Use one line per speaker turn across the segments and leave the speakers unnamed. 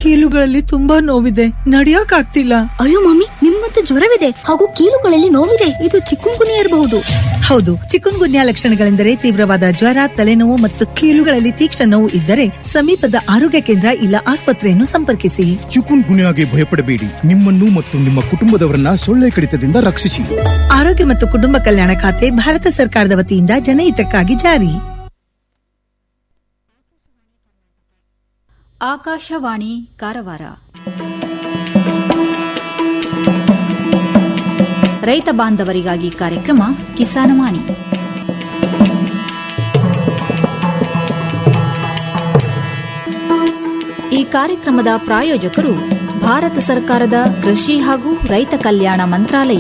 ಕೀಲುಗಳಲ್ಲಿ ತುಂಬಾ ನೋವಿದೆ ನಡಿಯಕ್ ಆಗ್ತಿಲ್ಲ
ಅಯ್ಯೋ ಮಮ್ಮಿ ನಿಮ್ಮಂತೂ ಜ್ವರವಿದೆ ಹಾಗೂ ಕೀಲುಗಳಲ್ಲಿ ನೋವಿದೆ ಇದು ಚಿಕ್ಕುಂಗುನಿ ಇರಬಹುದು
ಹೌದು ಚಿಕನ್ ಗುನ್ಯಾ ಲಕ್ಷಣಗಳೆಂದರೆ ತೀವ್ರವಾದ ಜ್ವರ ತಲೆನೋವು ಮತ್ತು ಕೀಲುಗಳಲ್ಲಿ ತೀಕ್ಷ್ಣ ನೋವು ಇದ್ದರೆ ಸಮೀಪದ ಆರೋಗ್ಯ ಕೇಂದ್ರ ಇಲ್ಲ ಆಸ್ಪತ್ರೆಯನ್ನು ಸಂಪರ್ಕಿಸಿ
ಚಿಕುನ್ ಗುನ್ಯಾಗೆ ಭಯಪಡಬೇಡಿ ನಿಮ್ಮನ್ನು ಮತ್ತು ನಿಮ್ಮ ಕುಟುಂಬದವರನ್ನ ಸೊಳ್ಳೆ ಕಡಿತದಿಂದ ರಕ್ಷಿಸಿ
ಆರೋಗ್ಯ ಮತ್ತು ಕುಟುಂಬ ಕಲ್ಯಾಣ ಖಾತೆ ಭಾರತ ಸರ್ಕಾರದ ವತಿಯಿಂದ ಜನಹಿತಕ್ಕಾಗಿ ಜಾರಿ
ಆಕಾಶವಾಣಿ ಕಾರವಾರ ರೈತ ಬಾಂಧವರಿಗಾಗಿ ಕಾರ್ಯಕ್ರಮ ಕಿಸಾನವಾಣಿ ಈ ಕಾರ್ಯಕ್ರಮದ ಪ್ರಾಯೋಜಕರು ಭಾರತ ಸರ್ಕಾರದ ಕೃಷಿ ಹಾಗೂ ರೈತ ಕಲ್ಯಾಣ ಮಂತ್ರಾಲಯ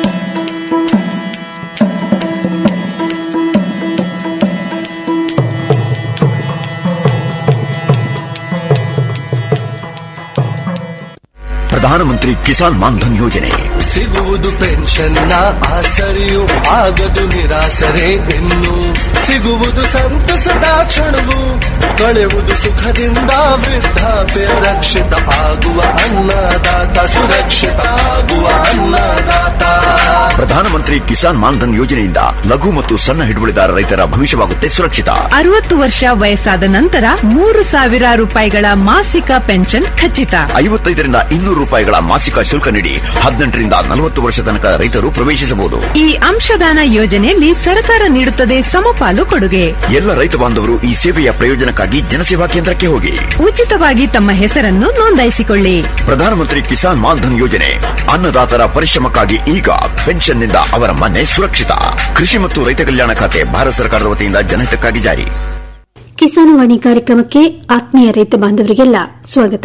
ಪ್ರಧಾನಮಂತ್ರಿ ಕಿಸಾನ್ ಮಾನ್ಧನ್ ಯೋಜನೆ
ಸಿಗುವುದು ಪೆನ್ಷನ್ನ ಆಸರೆಯು ಆಗದು ನಿರಾಸರೆ ಇನ್ನು ಸಿಗುವುದು ಸಂತಸದ ಕ್ಷಣವು ಕಳೆಯುವುದು ಸುಖದಿಂದ ವೃದ್ಧಾಪ್ಯ ರಕ್ಷಿತ ಆಗುವ ಅನ್ನದಾತ ಸುರಕ್ಷಿತ ಆಗುವ ಅನ್ನದಾತ
ಪ್ರಧಾನಮಂತ್ರಿ ಕಿಸಾನ್ ಮಾನ್ಧನ್ ಯೋಜನೆಯಿಂದ ಲಘು ಮತ್ತು ಸಣ್ಣ ಹಿಡುವಳಿದಾರ ರೈತರ ಭವಿಷ್ಯವಾಗುತ್ತೆ ಸುರಕ್ಷಿತ
ಅರವತ್ತು ವರ್ಷ ವಯಸ್ಸಾದ ನಂತರ ಮೂರು ಸಾವಿರ ರೂಪಾಯಿಗಳ ಮಾಸಿಕ ಪೆನ್ಷನ್ ಖಚಿತ
ಐವತ್ತೈದರಿಂದ ಇನ್ನೂರು ರೂಪಾಯಿಗಳ ಮಾಸಿಕ ಶುಲ್ಕ ನೀಡಿ ಹದಿನೆಂಟರಿಂದ ನಲವತ್ತು ವರ್ಷ ತನಕ ರೈತರು ಪ್ರವೇಶಿಸಬಹುದು
ಈ ಅಂಶದಾನ ಯೋಜನೆಯಲ್ಲಿ ಸರ್ಕಾರ ನೀಡುತ್ತದೆ ಸಮಪಾಲು ಕೊಡುಗೆ
ಎಲ್ಲ ರೈತ ಬಾಂಧವರು ಈ ಸೇವೆಯ ಪ್ರಯೋಜನಕ್ಕಾಗಿ ಜನಸೇವಾ ಕೇಂದ್ರಕ್ಕೆ ಹೋಗಿ
ಉಚಿತವಾಗಿ ತಮ್ಮ ಹೆಸರನ್ನು ನೋಂದಾಯಿಸಿಕೊಳ್ಳಿ
ಪ್ರಧಾನಮಂತ್ರಿ ಕಿಸಾನ್ ಮಾನ್ಧನ್ ಯೋಜನೆ ಅನ್ನದಾತರ ಪರಿಶ್ರಮಕ್ಕಾಗಿ ಈಗ ಪೆನ್ಷನ್ನಿಂದ ಅವರ ಮನೆ ಸುರಕ್ಷಿತ ಕೃಷಿ ಮತ್ತು ರೈತ ಕಲ್ಯಾಣ ಖಾತೆ ಭಾರತ ಸರ್ಕಾರದ ವತಿಯಿಂದ ಜನಹಿತಕ್ಕಾಗಿ ಜಾರಿ
ಕಿಸಾನವಾಣಿ ಕಾರ್ಯಕ್ರಮಕ್ಕೆ ಆತ್ಮೀಯ ರೈತ ಬಾಂಧವರಿಗೆಲ್ಲ ಸ್ವಾಗತ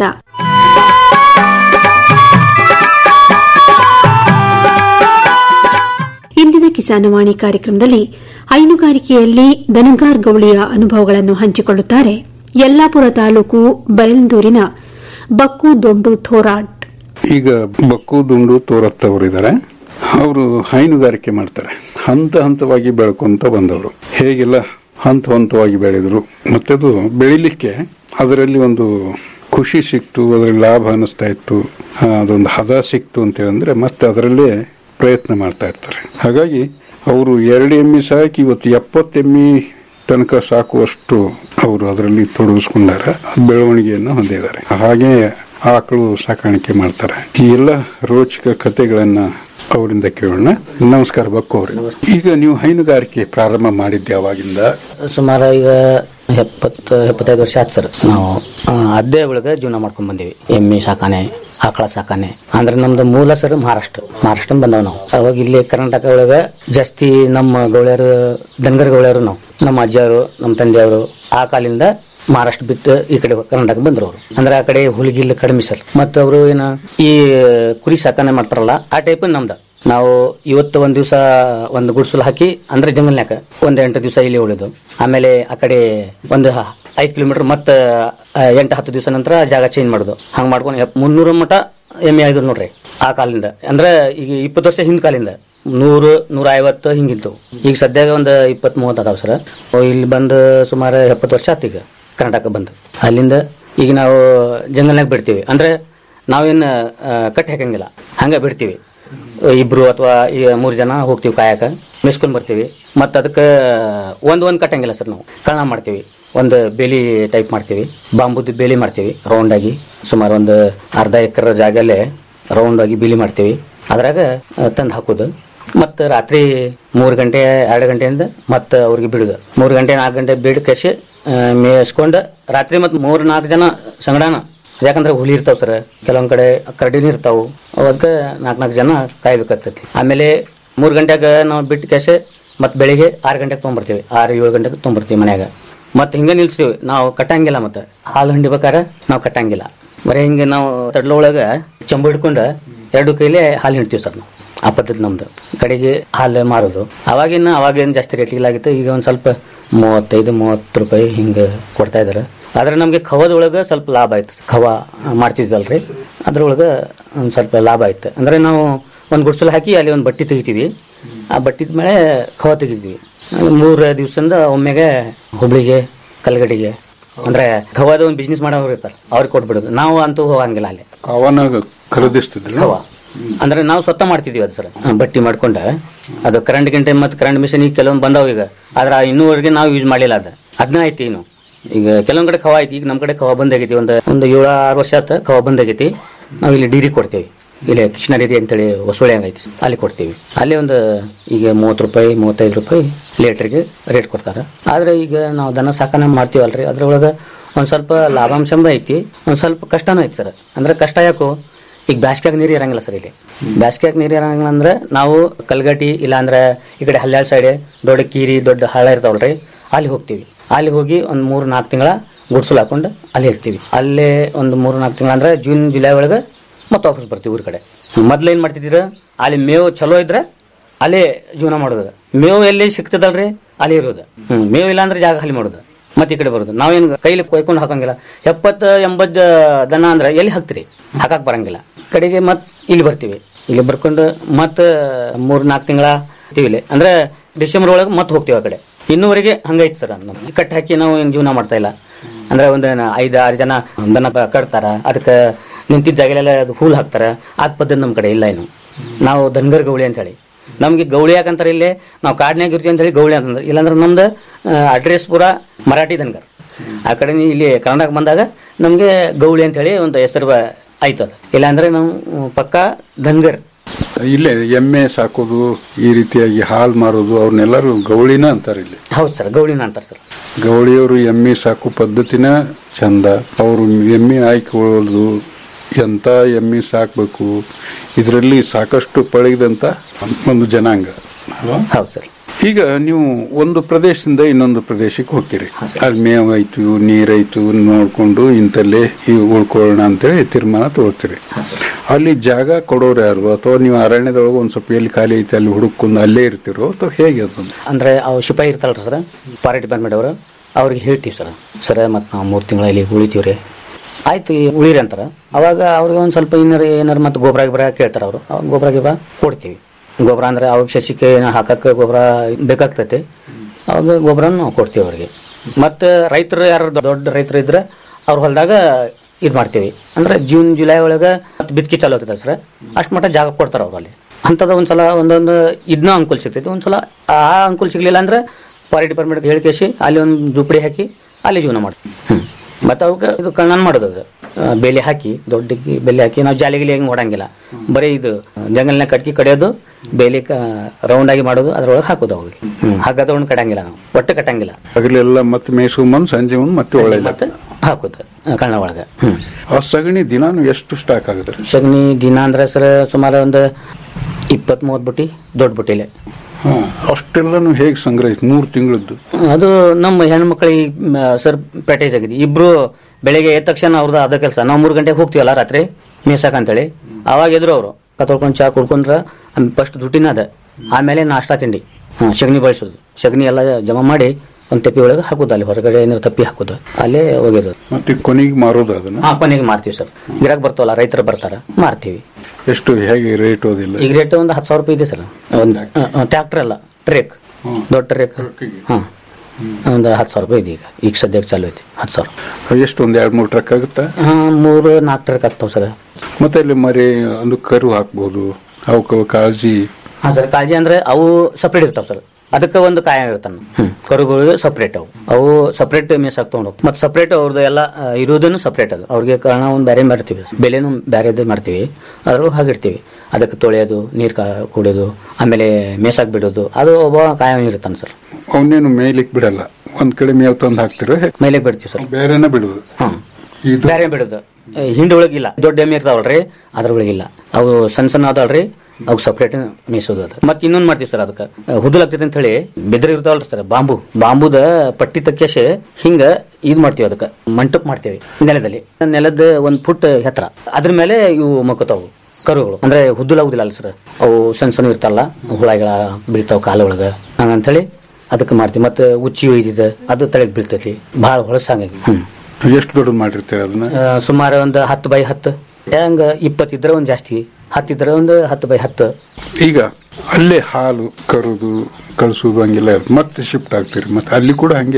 ಇಂದಿನ ಕಿಸಾನವಾಣಿ ಕಾರ್ಯಕ್ರಮದಲ್ಲಿ ಹೈನುಗಾರಿಕೆಯಲ್ಲಿ ದನಗಾರ್ ಗೌಳಿಯ ಅನುಭವಗಳನ್ನು ಹಂಚಿಕೊಳ್ಳುತ್ತಾರೆ ಯಲ್ಲಾಪುರ ತಾಲೂಕು ಬಯಲ್ದೂರಿನ ಬಕ್ಕು ದೊಂಡು ಥೋರಾಟ್
ಈಗ ಬಕ್ಕು ದುಂಡು ತೋರತ್ತವರಿದ್ದಾರೆ ಅವರು ಹೈನುಗಾರಿಕೆ ಮಾಡ್ತಾರೆ ಹಂತ ಹಂತವಾಗಿ ಬೆಳ್ಕೊಂತ ಬಂದವರು ಹೇಗೆಲ್ಲ ಹಂತ ಹಂತವಾಗಿ ಬೆಳೆದ್ರು ಮತ್ತದು ಬೆಳಿಲಿಕ್ಕೆ ಅದರಲ್ಲಿ ಒಂದು ಖುಷಿ ಸಿಕ್ತು ಅದರಲ್ಲಿ ಲಾಭ ಅನಿಸ್ತಾ ಇತ್ತು ಆ, ಅದೊಂದು ಹದ ಸಿಕ್ತು ಅಂತ ಹೇಳಿದ್ರೆ ಮತ್ತೆ ಅದರಲ್ಲೇ ಪ್ರಯತ್ನ ಮಾಡ್ತಾ ಇರ್ತಾರೆ ಹಾಗಾಗಿ ಅವರು ಎರಡು ಎಮ್ಮಿ ಸಾಕಿ ಇವತ್ತು ಎಪ್ಪತ್ತು ಎಮ್ಮಿ ತನಕ ಸಾಕುವಷ್ಟು ಅವರು ಅದರಲ್ಲಿ ತೊಡಗಿಸ್ಕೊಂಡಾರ ಬೆಳವಣಿಗೆಯನ್ನು ಹೊಂದಿದ್ದಾರೆ ಹಾಗೆ ಆಕಳು ಸಾಕಾಣಿಕೆ ಮಾಡ್ತಾರೆ ಈ ಎಲ್ಲ ರೋಚಕ ಕಥೆಗಳನ್ನ ಅವರಿಂದ ಕೇಳೋಣ ನಮಸ್ಕಾರ ಬಕ್ಕು ಅವ್ರೆ ಈಗ ನೀವು ಹೈನುಗಾರಿಕೆ ಪ್ರಾರಂಭ ಮಾಡಿದ್ದೆ ಅವಾಗಿಂದ
ಸುಮಾರು ಈಗ ಎಪ್ಪತ್ತು ಎಪ್ಪತ್ತೈದು ವರ್ಷ ಆಯ್ತು ಸರ್ ನಾವು ಆ, ಅದೇ ಒಳಗೆ ಜೀವನ ಮಾಡ್ಕೊಂಡ್ ಬಂದೀವಿ ಎಮ್ಮೆ ಸಾಕಾಣೆ ಆಕಳ ಸಾಕಾಣೆ ಅಂದ್ರೆ ನಮ್ದು ಮೂಲ ಸರ್ ಮಹಾರಾಷ್ಟ್ರ ಮಹಾರಾಷ್ಟ್ರ ಬಂದವ್ ನಾವು ಅವಾಗ ಇಲ್ಲಿ ಕರ್ನಾಟಕ ಒಳಗೆ ಜಾಸ್ತಿ ನಮ್ಮ ಗೌಳ್ಯರು ದನಗರ ಗೌಳ್ಯರು ನಾವು ನಮ್ಮ ಅಜ್ಜಿಯವರು ನಮ್ಮ ತಂದೆಯವರು ಆ ಕಾಲಿಂದ ಮಹಾರಾಷ್ಟ್ರ ಬಿಟ್ಟು ಈ ಕಡೆ ಕರ್ನಾಟಕ ಬಂದ್ರು ಅವರು ಅಂದ್ರೆ ಆ ಕಡೆ ಹುಲಿಗಿಲ್ ಕಡಿಮೆ ಸರ್ ಮತ್ತು ಅವರು ಏನ ಈ ಕುರಿ ಸಾಕಾಣೆ ಮಾಡ್ತಾರಲ್ಲ ಆ ಟೈಪ್ ನಮ್ದು ನಾವು ಇವತ್ತು ಒಂದ್ ದಿವಸ ಒಂದು ಗುಡ್ಸಲ್ ಹಾಕಿ ಅಂದ್ರೆ ಜಂಗಲ್ನ್ಯಾಕ ಒಂದ್ ಎಂಟು ದಿವಸ ಇಲ್ಲಿ ಉಳಿದು ಆಮೇಲೆ ಆ ಕಡೆ ಒಂದು ಹ- ಐದ್ ಕಿಲೋಮೀಟರ್ ಮತ್ತ ಆ, ಎಂಟು ಹತ್ತು ದಿವಸ ನಂತರ ಜಾಗ ಚೇಂಜ್ ಮಾಡುದು ಹಂಗ್ ಮಾಡ್ಕೊಂಡು ಎಪ್- ಮುನ್ನೂರ ಮಟ ಎಮ್ಮೆ ಆಗಿದ್ರು ನೋಡ್ರಿ ಆ ಕಾಲಿಂದ ಅಂದ್ರೆ ಈಗ ಇಪ್ಪತ್ತು ವರ್ಷ ಹಿಂದ್ ಕಾಲಿಂದ ನೂರು ನೂರ ಐವತ್ತು ಹಿಂಗಿತ್ತು ಈಗ ಸದ್ಯಾಗ ಒಂದು ಇಪ್ಪತ್ತ್ ಮೂವತ್ತು ಅದಾವ ಸರ್ ಇಲ್ಲಿ ಬಂದು ಸುಮಾರು ಎಪ್ಪತ್ತು ವರ್ಷ ಆತು ಈಗ ಕರ್ನಾಟಕ ಬಂದು ಅಲ್ಲಿಂದ ಈಗ ನಾವು ಜಂಗಲ್ನಾಗ ಬಿಡ್ತೀವಿ ಅಂದ್ರೆ ನಾವೇನು ಕಟ್ಟಿ ಹಾಕಂಗಿಲ್ಲ ಹಂಗೆ ಬಿಡ್ತೀವಿ ಇಬ್ರು ಅಥವಾ ಈ ಮೂರು ಜನ ಹೋಗ್ತೀವಿ ಕಾಯಕ ಮೆಸ್ಕೊಂಡ್ ಬರ್ತೀವಿ ಮತ್ತು ಅದಕ್ಕೆ ಒಂದ್ ಒಂದ್ ಕಟ್ಟಂಗಿಲ್ಲ ಸರ್ ನಾವು ಕಳ್ಳ ಮಾಡ್ತೀವಿ ಒಂದು ಬೇಲಿ ಟೈಪ್ ಮಾಡ್ತೀವಿ ಬಾಂಬುದ್ದು ಬೇಲಿ ಮಾಡ್ತೀವಿ ರೌಂಡ್ ಆಗಿ ಸುಮಾರು ಒಂದು ಅರ್ಧ ಎಕರೆ ಜಾಗಲ್ಲೇ ರೌಂಡ್ ಆಗಿ ಬೇಲಿ ಮಾಡ್ತೀವಿ ಅದ್ರಾಗ ತಂದು ಹಾಕೋದು ಮತ್ತು ರಾತ್ರಿ ಮೂರು ಗಂಟೆ ಎರಡು ಗಂಟೆಯಿಂದ ಮತ್ತೆ ಅವ್ರಿಗೆ ಬಿಡುದು ಮೂರು ಗಂಟೆ ನಾಲ್ಕು ಗಂಟೆ ಬಿಡು ಕಸಿ ಮೇಯಿಸ್ಕೊಂಡು ರಾತ್ರಿ ಮತ್ತು ಮೂರು ನಾಲ್ಕು ಜನ ಸಂಗಡಾನ ಯಾಕಂದ್ರೆ ಹುಲಿ ಇರ್ತಾವ ಸರ್ ಕೆಲವೊಂದ್ ಕಡೆ ಕರಡಿನೂ ಇರ್ತಾವು ಅದಕ್ಕೆ ನಾಲ್ಕು ನಾಲ್ಕು ಜನ ಕಾಯ್ಬೇಕಾಗ್ತೈತಿ ಆಮೇಲೆ ಮೂರು ಗಂಟೆಗೆ ನಾವು ಬಿಟ್ಟು ಕೆಸೆ ಮತ್ತೆ ಬೆಳಿಗ್ಗೆ ಆರು ಗಂಟೆಗೆ ತೊಗೊಂಬರ್ತೀವಿ ಆರು ಏಳು ಗಂಟೆಗೆ ತೊಗೊಂಬರ್ತೀವಿ ಮನ್ಯಾಗ ಮತ್ತೆ ಹಿಂಗೆ ನಿಲ್ಸ್ತೀವಿ ನಾವು ಕಟ್ಟಂಗಿಲ್ಲ ಮತ್ತೆ ಹಾಲು ಹಿಂಡಿಬೇಕಾರೆ ನಾವು ಕಟ್ಟಂಗಿಲ್ಲ ಬರೀ ಹಿಂಗೆ ನಾವು ತಡ್ಲ ಒಳಗೆ ಚಂಬು ಹಿಡ್ಕೊಂಡು ಎರಡು ಕೈಲಿ ಹಾಲು ಹಿಂಡ್ತೀವಿ ಸರ್ ನಾವು ಆ ಪದ್ಧತಿ ನಮ್ದು ಕಡೆಗೆ ಹಾಲು ಮಾರೋದು ಅವಾಗಿನ ಅವಾಗೇನು ಜಾಸ್ತಿ ರೇಟ್ ಆಗಿತ್ತು ಈಗ ಒಂದು ಸ್ವಲ್ಪ ಮೂವತ್ತೈದು ಮೂವತ್ತು ರೂಪಾಯಿ ಹಿಂಗೆ ಕೊಡ್ತಾ ಇದ್ದಾರೆ ಆದ್ರೆ ನಮಗೆ ಖವದೊಳಗೆ ಸ್ವಲ್ಪ ಲಾಭ ಆಯ್ತು ಖವ ಮಾಡ್ತಿದ್ವಲ್ರಿ ಅದ್ರೊಳಗೆ ಒಂದು ಸ್ವಲ್ಪ ಲಾಭ ಆಯ್ತು ಅಂದ್ರೆ ನಾವು ಒಂದು ಗುಡ್ಸಲ್ ಹಾಕಿ ಅಲ್ಲಿ ಒಂದು ಬಟ್ಟಿ ತೆಗಿತೀವಿ ಆ ಬಟ್ಟಿದ ಮೇಲೆ ಖವ ತೆಗಿತೀವಿ ಮೂರು ದಿವಸದಿಂದ ಒಮ್ಮೆಗೆ ಹುಬ್ಳಿಗೆ ಕಲ್ಗಡಿಗೆ ಅಂದ್ರೆ ಖವಾದ ಒಂದು ಬಿಸ್ನೆಸ್ ಮಾಡೋರು ಇರ್ತಾರೆ ಅವ್ರಿಗೆ ಕೊಟ್ಬಿಡೋದು ನಾವು ಅಂತೂ ಹೋಗಂಗಿಲ್ಲ ಅಲ್ಲಿ
ಅವನ ಖರೀದಿಸ್ತಿದ್ರು
ಖವ ಅಂದ್ರೆ ನಾವು ಸ್ವತಃ ಮಾಡ್ತಿದೀವಿ ಅದು ಸರ್ ಬಟ್ಟಿ ಮಾಡ್ಕೊಂಡ ಅದು ಕರೆಂಟ್ ಗಂಟೆ ಮತ್ತು ಕರೆಂಟ್ ಮಿಷನ್ ಈಗ ಕೆಲವೊಂದು ಬಂದಾವ ಈಗ ಆದ್ರೆ ಇನ್ನೂವರೆಗೆ ನಾವು ಯೂಸ್ ಮಾಡಿಲ್ಲ ಅದು ಅದನ್ನ ಐತಿ ಇನ್ನು ಈಗ ಕೆಲವೊಂದ್ ಕಡೆ ಖವ ಐತಿ ಈಗ ನಮ್ಮ ಕಡೆ ಖವ ಬಂದಾಗೈತಿ ಒಂದು ಒಂದು ಏಳು ಆರು ವರ್ಷ ಆತ ಖವ ಬಂದಾಗೈತಿ ನಾವು ಇಲ್ಲಿ ಡೀರಿ ಕೊಡ್ತೇವೆ ಇಲ್ಲಿ ಕೃಷ್ಣ ಡೇರಿ ಅಂತೇಳಿ ಹೊಸೊಳ್ಳಿ ಹಂಗೈತಿ ಅಲ್ಲಿ ಕೊಡ್ತೀವಿ ಅಲ್ಲಿ ಒಂದು ಈಗ ಮೂವತ್ತು ರೂಪಾಯಿ ಮೂವತ್ತೈದು ರೂಪಾಯಿ ಲೀಟ್ರಿಗೆ ರೇಟ್ ಕೊಡ್ತಾರೆ ಆದ್ರೆ ಈಗ ನಾವು ದನ ಸಾಕಣೆ ಮಾಡ್ತೀವಲ್ರಿ ಅದ್ರೊಳಗೆ ಒಂದು ಸ್ವಲ್ಪ ಲಾಭಾಂಶ ಐತಿ ಒಂದು ಸ್ವಲ್ಪ ಕಷ್ಟನೂ ಐತಿ ಸರ್ ಅಂದ್ರೆ ಕಷ್ಟ ಯಾಕೋ ಈಗ ಬ್ಯಾಸ್ಗ್ಯಾಗ ನೀರು ಇರಂಗಿಲ್ಲ ಸರ್ ಇಲ್ಲಿ ಬ್ಯಾಸ್ಗ್ಯಾಗ ನೀರು ಇರಂಗಿಲ್ಲ ಅಂದ್ರೆ ನಾವು ಕಲ್ಗಟ್ಟಿ ಇಲ್ಲ ಅಂದ್ರೆ ಈ ಕಡೆ ಹಲ್ಯಾಳ್ ಸೈಡ್ ದೊಡ್ಡ ಕೀರಿ ದೊಡ್ಡ ಹಳ್ಳ ಇರ್ತಾವಲ್ರಿ ಅಲ್ಲಿ ಹೋಗ್ತೀವಿ ಅಲ್ಲಿ ಹೋಗಿ ಒಂದು ಮೂರು ನಾಲ್ಕು ತಿಂಗಳ ಗುಡ್ಸಲ್ ಹಾಕೊಂಡು ಅಲ್ಲಿ ಇರ್ತೀವಿ ಅಲ್ಲೇ ಒಂದು ಮೂರು ನಾಲ್ಕು ತಿಂಗಳ ಅಂದ್ರೆ ಜೂನ್ ಜುಲೈ ಒಳಗೆ ಮತ್ತೆ ವಾಪಸ್ ಬರ್ತೀವಿ ಊರ ಕಡೆ ಮೊದ್ಲು ಏನ್ ಮಾಡ್ತಿದ್ದೀರ ಅಲ್ಲಿ ಮೇವು ಚಲೋ ಇದ್ರೆ ಅಲ್ಲೇ ಜೀವನ ಮಾಡೋದು ಮೇವು ಎಲ್ಲಿ ಸಿಗ್ತದಲ್ರಿ ಅಲ್ಲಿ ಇರೋದು ಹ್ಮ್ ಮೇವು ಇಲ್ಲ ಅಂದ್ರೆ ಜಾಗ ಖಾಲಿ ಮಾಡೋದು ಮತ್ತೆ ಈ ಕಡೆ ಬರೋದು ನಾವೇನು ಕೈಲಿ ಕೊಯ್ಕೊಂಡು ಹಾಕಂಗಿಲ್ಲ ಎಪ್ಪತ್ತು ಎಂಬತ್ತು ದನ ಅಂದ್ರೆ ಎಲ್ಲಿ ಹಾಕ್ತಿರಿ ಹಾಕಕ್ ಬರಂಗಿಲ್ಲ ಕಡೆಗೆ ಮತ್ ಇಲ್ಲಿ ಬರ್ತೀವಿ ಇಲ್ಲಿ ಬರ್ಕೊಂಡು ಮತ್ ಮೂರ್ ನಾಲ್ಕು ತಿಂಗಳ ಇಲ್ಲಿ ಅಂದ್ರೆ ಡಿಸೆಂಬರ್ ಒಳಗೆ ಮತ್ತೆ ಹೋಗ್ತೀವಿ ಆ ಕಡೆ ಇನ್ನೂವರೆಗೆ ಹಂಗೈತಿ ಸರ್ ನಮ್ದು ಕಟ್ ಹಾಕಿ ನಾವು ಏನು ಜೀವನ ಮಾಡ್ತಾ ಇಲ್ಲ ಅಂದ್ರೆ ಒಂದು ಐದು ಆರು ಜನ ದನ ಕ- ಕಟ್ತಾರ ಅದಕ್ಕೆ ನಿಂತಿದ್ದ ಜಾಗಲೆಲ್ಲ ಅದು ಹೂಲ್ ಹಾಕ್ತಾರ ಅದ್ ಪದ್ಧತಿ ನಮ್ಮ ಕಡೆ ಇಲ್ಲ ಇನ್ನು ನಾವು ಧನ್ಗರ್ ಗೌಳಿ ಅಂತ ಹೇಳಿ ನಮ್ಗೆ ಗೌಳಿ ಯಾಕಂತಾರೆ ಇಲ್ಲಿ ನಾವು ಕಾಡ್ನ್ಯಾಗ ಇರ್ತೀವಿ ಅಂತ ಹೇಳಿ ಗೌಳಿ ಅಂತಂದ್ರೆ ಇಲ್ಲಾಂದ್ರೆ ನಮ್ದು ಅಡ್ರೆಸ್ ಪೂರ ಮರಾಠಿ ಧನ್ಗರ್ ಆ ಕಡೆ ನೀವು ಇಲ್ಲಿ ಕನ್ನಡಕ್ಕೆ ಬಂದಾಗ ನಮಗೆ ಗೌಳಿ ಅಂತ ಹೇಳಿ ಒಂದು ಹೆಸರು ಬ- ಆಯ್ತು ಅದು ಇಲ್ಲಾಂದ್ರೆ ನಾವು ಪಕ್ಕ ಧನ್ಗರ್
ಇಲ್ಲೇ ಎಮ್ಮೆ ಸಾಕೋದು ಈ ರೀತಿಯಾಗಿ ಹಾಲು ಮಾರೋದು ಅವ್ರನ್ನೆಲ್ಲರೂ ಗೌಳಿನ ಅಂತಾರೆ ಇಲ್ಲಿ
ಹೌದು ಸರ್ ಗೌಳಿನ ಅಂತಾರೆ ಸರ್
ಗೌಳಿಯವರು ಎಮ್ಮೆ ಸಾಕು ಪದ್ಧತಿನ ಚಂದ ಅವರು ಎಮ್ಮೆ ಆಯ್ಕೊಳ್ಳೋದು ಎಂತ ಎಮ್ಮೆ ಸಾಕ್ಬೇಕು ಇದರಲ್ಲಿ ಸಾಕಷ್ಟು ಪಳಗಿದಂತ ಒಂದು ಜನಾಂಗ ಅಲ್ವಾ?
ಹೌದು ಸರ್
ಈಗ ನೀವು ಒಂದು ಪ್ರದೇಶದಿಂದ ಇನ್ನೊಂದು ಪ್ರದೇಶಕ್ಕೆ ಹೋಗ್ತೀರಿ ಅಲ್ಲಿ ಮೇವು ಆಯ್ತು ನೀರಾಯ್ತು ನೋಡ್ಕೊಂಡು ಇಂತಲ್ಲೇ ಈ ಉಳ್ಕೊಳ್ಳೋಣ ಅಂತೇಳಿ ತೀರ್ಮಾನ ತಗೊಳ್ತೀರಿ ಅಲ್ಲಿ ಜಾಗ ಕೊಡೋರು ಯಾರು ಅಥವಾ ನೀವು ಅರಣ್ಯದೊಳಗೆ ಒಂದ್ ಸ್ವಲ್ಪ ಎಲ್ಲಿ ಖಾಲಿ ಐತೆ ಅಲ್ಲಿ ಹುಡುಕೊಂಡು ಅಲ್ಲೇ ಇರ್ತಿರೋ ಅಥವಾ ಹೇಗೆ ಅದು
ಅಂದ್ರೆ ಅವು ಶಿಪಾಯಿ ಇರ್ತಾರಲ್ಲ ಸರ್ ಪಾರಿ ಡಿಪಾರ್ಟ್ಮೆಂಟ್ ಅವರು ಅವ್ರಿಗೆ ಹೇಳ್ತೀವಿ ಸರ್ ಸರ್ ಮತ್ತೆ ನಾವು ಮೂರು ತಿಂಗಳ ಇಲ್ಲಿ ಉಳಿತೀವ್ರಿ ಆಯ್ತು ಈ ಉಳಿರಿ ಅಂತಾರ ಅವಾಗ ಅವ್ರಿಗೆ ಒಂದು ಸ್ವಲ್ಪ ಏನಾರ ಏನಾರು ಮತ್ತೆ ಗೊಬ್ಬರ ಗಿಬ್ಬರ ಕೇಳ್ತಾರ ಅವರು ಅವಾಗ ಗೊಬ್ಬರ ಗಿಬ್ಬರ ಕೊಡ್ತೀವಿ ಗೊಬ್ಬರ ಅಂದ್ರೆ ಅವಾಗ ಸಸಿಗೆ ಏನೋ ಹಾಕಕ್ಕೆ ಗೊಬ್ಬರ ಬೇಕಾಗ್ತೈತಿ ಅವಾಗ ಗೊಬ್ಬರ ನಾವು ಕೊಡ್ತೀವಿ ಅವ್ರಿಗೆ ಮತ್ತೆ ರೈತರು ಯಾರು ದೊಡ್ಡ ರೈತರು ಇದ್ರೆ ಅವ್ರ ಹೊಲದಾಗ ಇದು ಮಾಡ್ತೀವಿ ಅಂದ್ರೆ ಜೂನ್ ಜುಲೈ ಒಳಗೆ ಮತ್ತೆ ಬಿತ್ಕಿ ಚಾಲು ಆಗ್ತದೆ ಸರ್ ಅಷ್ಟು ಮಟ್ಟ ಜಾಗ ಕೊಡ್ತಾರೆ ಅವ್ರು ಅಲ್ಲಿ ಅಂಥದ್ದು ಒಂದ್ಸಲ ಒಂದೊಂದು ಇದನ್ನ ಅನುಕೂಲ ಸಿಗ್ತೈತಿ ಒಂದ್ಸಲ ಆ ಅನುಕೂಲ ಸಿಗ್ಲಿಲ್ಲ ಅಂದ್ರೆ ಫಾರೆಸ್ಟ್ ಡಿಪಾರ್ಟ್ಮೆಂಟ್ ಹೇಳಿಕೇಸಿ ಅಲ್ಲಿ ಒಂದು ಜುಪಡಿ ಹಾಕಿ ಅಲ್ಲಿ ಜೀವನ ಮಾಡ್ತೀವಿ ಹ್ಮ್ ಮತ್ತೆ ಅವಕ್ಕೆ ಇದು ಕಣ್ಣನ್ ಮಾಡೋದು ಅದು ಆ, ಬೇಲಿ ಹಾಕಿ ದೊಡ್ಡ ಬೇಲಿ ಹಾಕಿ ನಾವು ಜಾಲಿ ಗಿಲಿ ಹೆಂಗೆ ಓಡಂಗಿಲ್ಲ ಬರೀ ಇದು ಜಂಗಲ್ನ ಕಟ್ಕಿ ಕಡಿಯೋದು ಬೇಲಿ ರೌಂಡ್ ಆಗಿ ಮಾಡೋದು ಅದ್ರೊಳಗೆ ಹಾಕೋದು ಅವ್ರಿಗೆ ಹ್ಮ್ ಹಗ್ಗ ತಗೊಂಡು ಕಟ್ಟಂಗಿಲ್ಲ ನಾವು ಒಟ್ಟು ಕಟ್ಟಂಗಿಲ್ಲ
ಹಗಲೆಲ್ಲ ಮತ್ತೆ ಮೇಯ್ಸ್ಕೊಂಬಂದು ಸಂಜೆ ಮುಂದೆ ಮತ್ತೆ ಒಳ್ಳೆ
ಮತ್ತೆ ಹಾಕೋದು ಆ, ಕಣ್ಣ ಒಳಗೆ ಹ್ಮ್
ಆ ಸಗಣಿ ದಿನಾನು ಎಷ್ಟು ಸ್ಟಾಕ್ ಆಗುತ್ತೆ
ಸಗಣಿ ದಿನ ಅಂದ್ರೆ ಸರ್ ಸುಮಾರು ಒಂದು ಇಪ್ಪತ್ತ್ ಮೂವತ್ತು ಬುಟ್ಟಿ ದೊಡ್ಡ ಬುಟ್ಟಿಲೆ
ಹಾ ಅಷ್ಟೆಲ್ಲನು ಹೇಗೆ ಸಂಗ್ರಹಿಸಿ ಮೂರು ತಿಂಗಳದ್ದು
ಅದು ನಮ್ಮ ಹೆಣ್ಮಕ್ಳಿಗೆ ಮ, ಸರ್ ಪ್ಯಾಟೇಜ್ ಆಗಿದೆ ಇಬ್ರು ಬೆಳಿಗ್ಗೆ ಎದ್ದ ತಕ್ಷಣ ಅವ್ರದ್ದು ಅದ ಕೆಲಸ ನಾವು ಮೂರು ಗಂಟೆಗೆ ಹೋಗ್ತೀವಲ್ಲ ರಾತ್ರಿ ಮೇಸಾಕ ಅಂತೇಳಿ ಅವಾಗ ಎದ್ರು ಅವರು ಕತ್ತೊಳ್ಕೊಂಡು ಚಾ ಕುಡ್ಕೊಂಡ್ರ ಫಸ್ಟ್ ದುಡ್ಡಿನ ಅದ ಆಮೇಲೆ ನಾಷ್ಟಾ ತಿಂಡಿ ಹ್ಮ್, ಸಗಣಿ ಬಳಸೋದು ಸಗಣಿ ಎಲ್ಲ ಜಮಾ ಮಾಡಿ ಒಂದು ತೆಪ್ಪಿ ಒಳಗೆ ಹಾಕೋದು ಅಲ್ಲಿ ಹೊರಗಡೆ ಏನಾರು ತಪ್ಪಿ ಹಾಕೋದು ಅಲ್ಲೇ ಹೋಗಿರೋದು
ಮತ್ತೆ ಕೊನೆಗೆ ಮಾರೋದು ಅದನ್ನ
ಹಾ ಕೊನೆಗೆ ಮಾರ್ತೀವಿ ಸರ್ ಗಿರಾಕ್ ಬರ್ತಾವಲ್ಲ ರೈತರು ಬರ್ತಾರ ಮಾರ್ತೀವಿ
ಎಷ್ಟು ಹೇಗೆ ರೇಟ್ ಓದಿಲ್ಲ
ಈಗ ರೇಟ್ ಒಂದು ಹತ್ತು ಸಾವಿರ ರೂಪಾಯಿ ಇದೆ ಸರ್ ಒಂದು ಟ್ರ್ಯಾಕ್ಟರ್ ಅಲ್ಲ ಟ್ರೇಕ್ ದೊಡ್ಡ ಟ್ರೇಕ್ ಹಾಂ ಒಂದು ಹತ್ತು ಸಾವಿರ ರೂಪಾಯಿ ಇದೆ ಈಗ ಈಗ ಸದ್ಯಕ್ಕೆ ಚಾಲು ಐತಿ ಹತ್ತು ಸಾವಿರ
ಎಷ್ಟು ಒಂದ್ ಎರಡ್ ಮೂರು ಟ್ರಕ್ ಆಗುತ್ತಾ
ಹಾಂ ಮೂರು ನಾಲ್ಕು ಟ್ರಕ್ ಆಗ್ತಾವೆ ಸರ್
ಮತ್ತೆ ಅಲ್ಲಿ ಮರಿ ಒಂದು ಕರು ಹಾಕ್ಬೋದು ಅವಕ್ಕೆ ಕಾಳಜಿ
ಹಾಂ ಸರ್ ಕಾಳಜಿ ಅಂದ್ರೆ ಅವು ಸಪ್ರೇಟ್ ಇರ್ತಾವೆ ಸರ್ ಅದಕ್ಕೆ ಒಂದು ಕಾಯ ಇರ್ತಾನೆ ಹ್ಮ್ ಕರುಗಳು ಸಪ್ರೇಟ್ ಅವು ಅವು ಸಪ್ರೇಟ್ ಮೇಸ್ ಹಾಕಿ ತೊಗೊಂಡು ಮತ್ತೆ ಸಪ್ರೇಟ್ ಅವ್ರದ್ದು ಎಲ್ಲ ಆ, ಇರೋದನ್ನು ಸಪ್ರೇಟ್ ಅದು ಅವ್ರಿಗೆ ಕಾರಣ ಒಂದು ಬೇರೆ ಮಾಡ್ತೀವಿ ಬೆಲೆನೂ ಬೇರೆದೇ ಮಾಡ್ತೀವಿ ಅದ್ರೊಳಗೆ ಹಾಗಿರ್ತೀವಿ ಅದಕ್ಕೆ ತೊಳೆಯೋದು ನೀರು ಕಾ ಕುಡಿಯೋದು ಆಮೇಲೆ ಮೇಸಾಕ್ ಬಿಡೋದು ಅದು ಒಬ್ಬ ಕಾಯಂ ಇರ್ತಾನೆ ಸರ್
ಅವನ್ನೇನು ಮೇಯ್ಲಿಕ್ ಬಿಡಲ್ಲ ಒಂದ್ ಕಡೆ ಮೇವ್ ತಂದು ಹಾಕ್ತಿರೋ ಹೇ-
ಮೇಲೆ ಬಿಡ್ತೀವಿ ಸರ್
ಬೇರೆನೆ ಬಿಡುದು
ಹ್ಮ್ ಬೇರೆ ಬಿಡುದು ಹಿಂಡಿ ಒಳಗಿಲ್ಲ ದೊಡ್ಡ ಎಮ್ಮೆ ಇರ್ತಾವಲ್ರಿ ಅದ್ರೊಳಗಿಲ್ಲ ಅವು ಸಣ್ಣ ಸಣ್ಣ ಅದಾವಲ್ರಿ ಅವು ಸಪ್ರೇಟ್ ಮೇಯಿಸೋದು ಅದು ಮತ್ತೆ ಇನ್ನೊಂದು ಮಾಡ್ತೀವಿ ಸರ್ ಅದಕ್ಕೆ ಹುದುಲ್ ಆಗ್ತೈತೆ ಅಂತ ಹೇಳಿ ಬೆದ್ರ ಇರ್ತಾವಲ್ರಿ ಸರ್ ಬಾಂಬು ಬಾಂಬುದ ಪಟ್ಟಿ ತಕ್ಕೇಶೆ ಹಿಂಗ ಇದ್ ಮಾಡ್ತೀವಿ ಅದಕ್ಕೆ ಮಂಟಪ್ ಮಾಡ್ತೀವಿ ನೆಲದಲ್ಲಿ ನೆಲದ ಒಂದ್ ಫುಟ್ ಎತ್ತರ ಅದ್ರ ಮೇಲೆ ಇವು ಮಕ್ಕತಾವು ಕರುಗಳು ಅಂದ್ರೆ ಹುದ್ದುಲಾಗುದಿಲ್ಲ ಅಲ್ಲ ಸರ್ ಅವು ಸಣ್ಣ ಸಣ್ಣ ಇರ್ತಾವಲ್ಲ ಹುಳಗಳ ಬೀಳ್ತಾವ ಕಾಲ ಒಳಗ ಹಂಗಂತೇಳಿ ಅದಕ್ಕೆ ಮಾಡ್ತೀವಿ ಮತ್ತೆ ಉಚ್ಚಿ ಒಯ್ದಿದೆ ಅದು ತಳಗ್ ಬೀಳ್ತೈತಿ ಭಾಳ ಹೊಳಸಂಗಾಗಿ ಹ್ಮ್
ಎಷ್ಟು ದೊಡ್ಡದು ಮಾಡಿರ್ತೀರ ಅದನ್ನ
ಆ, ಸುಮಾರು ಒಂದು ಹತ್ತು ಬೈ ಹತ್ತು ಹಂಗ ಇಪ್ಪತ್ತಿದ್ರೆ ಒಂದು ಜಾಸ್ತಿ ಹತ್ತಿದ್ರೆ ಒಂದು ಹತ್ತು ಬೈ ಹತ್ತು
ಈಗ ಅಲ್ಲೇ ಹಾಲು ಕರುದು ಕಳಿಸೋದು ಹಂಗೆಲ್ಲ ಇರುತ್ತೆ ಮತ್ತೆ ಶಿಫ್ಟ್ ಆಗ್ತೀರಿ ಮತ್ತೆ ಅಲ್ಲಿ ಕೂಡ ಹಂಗೆ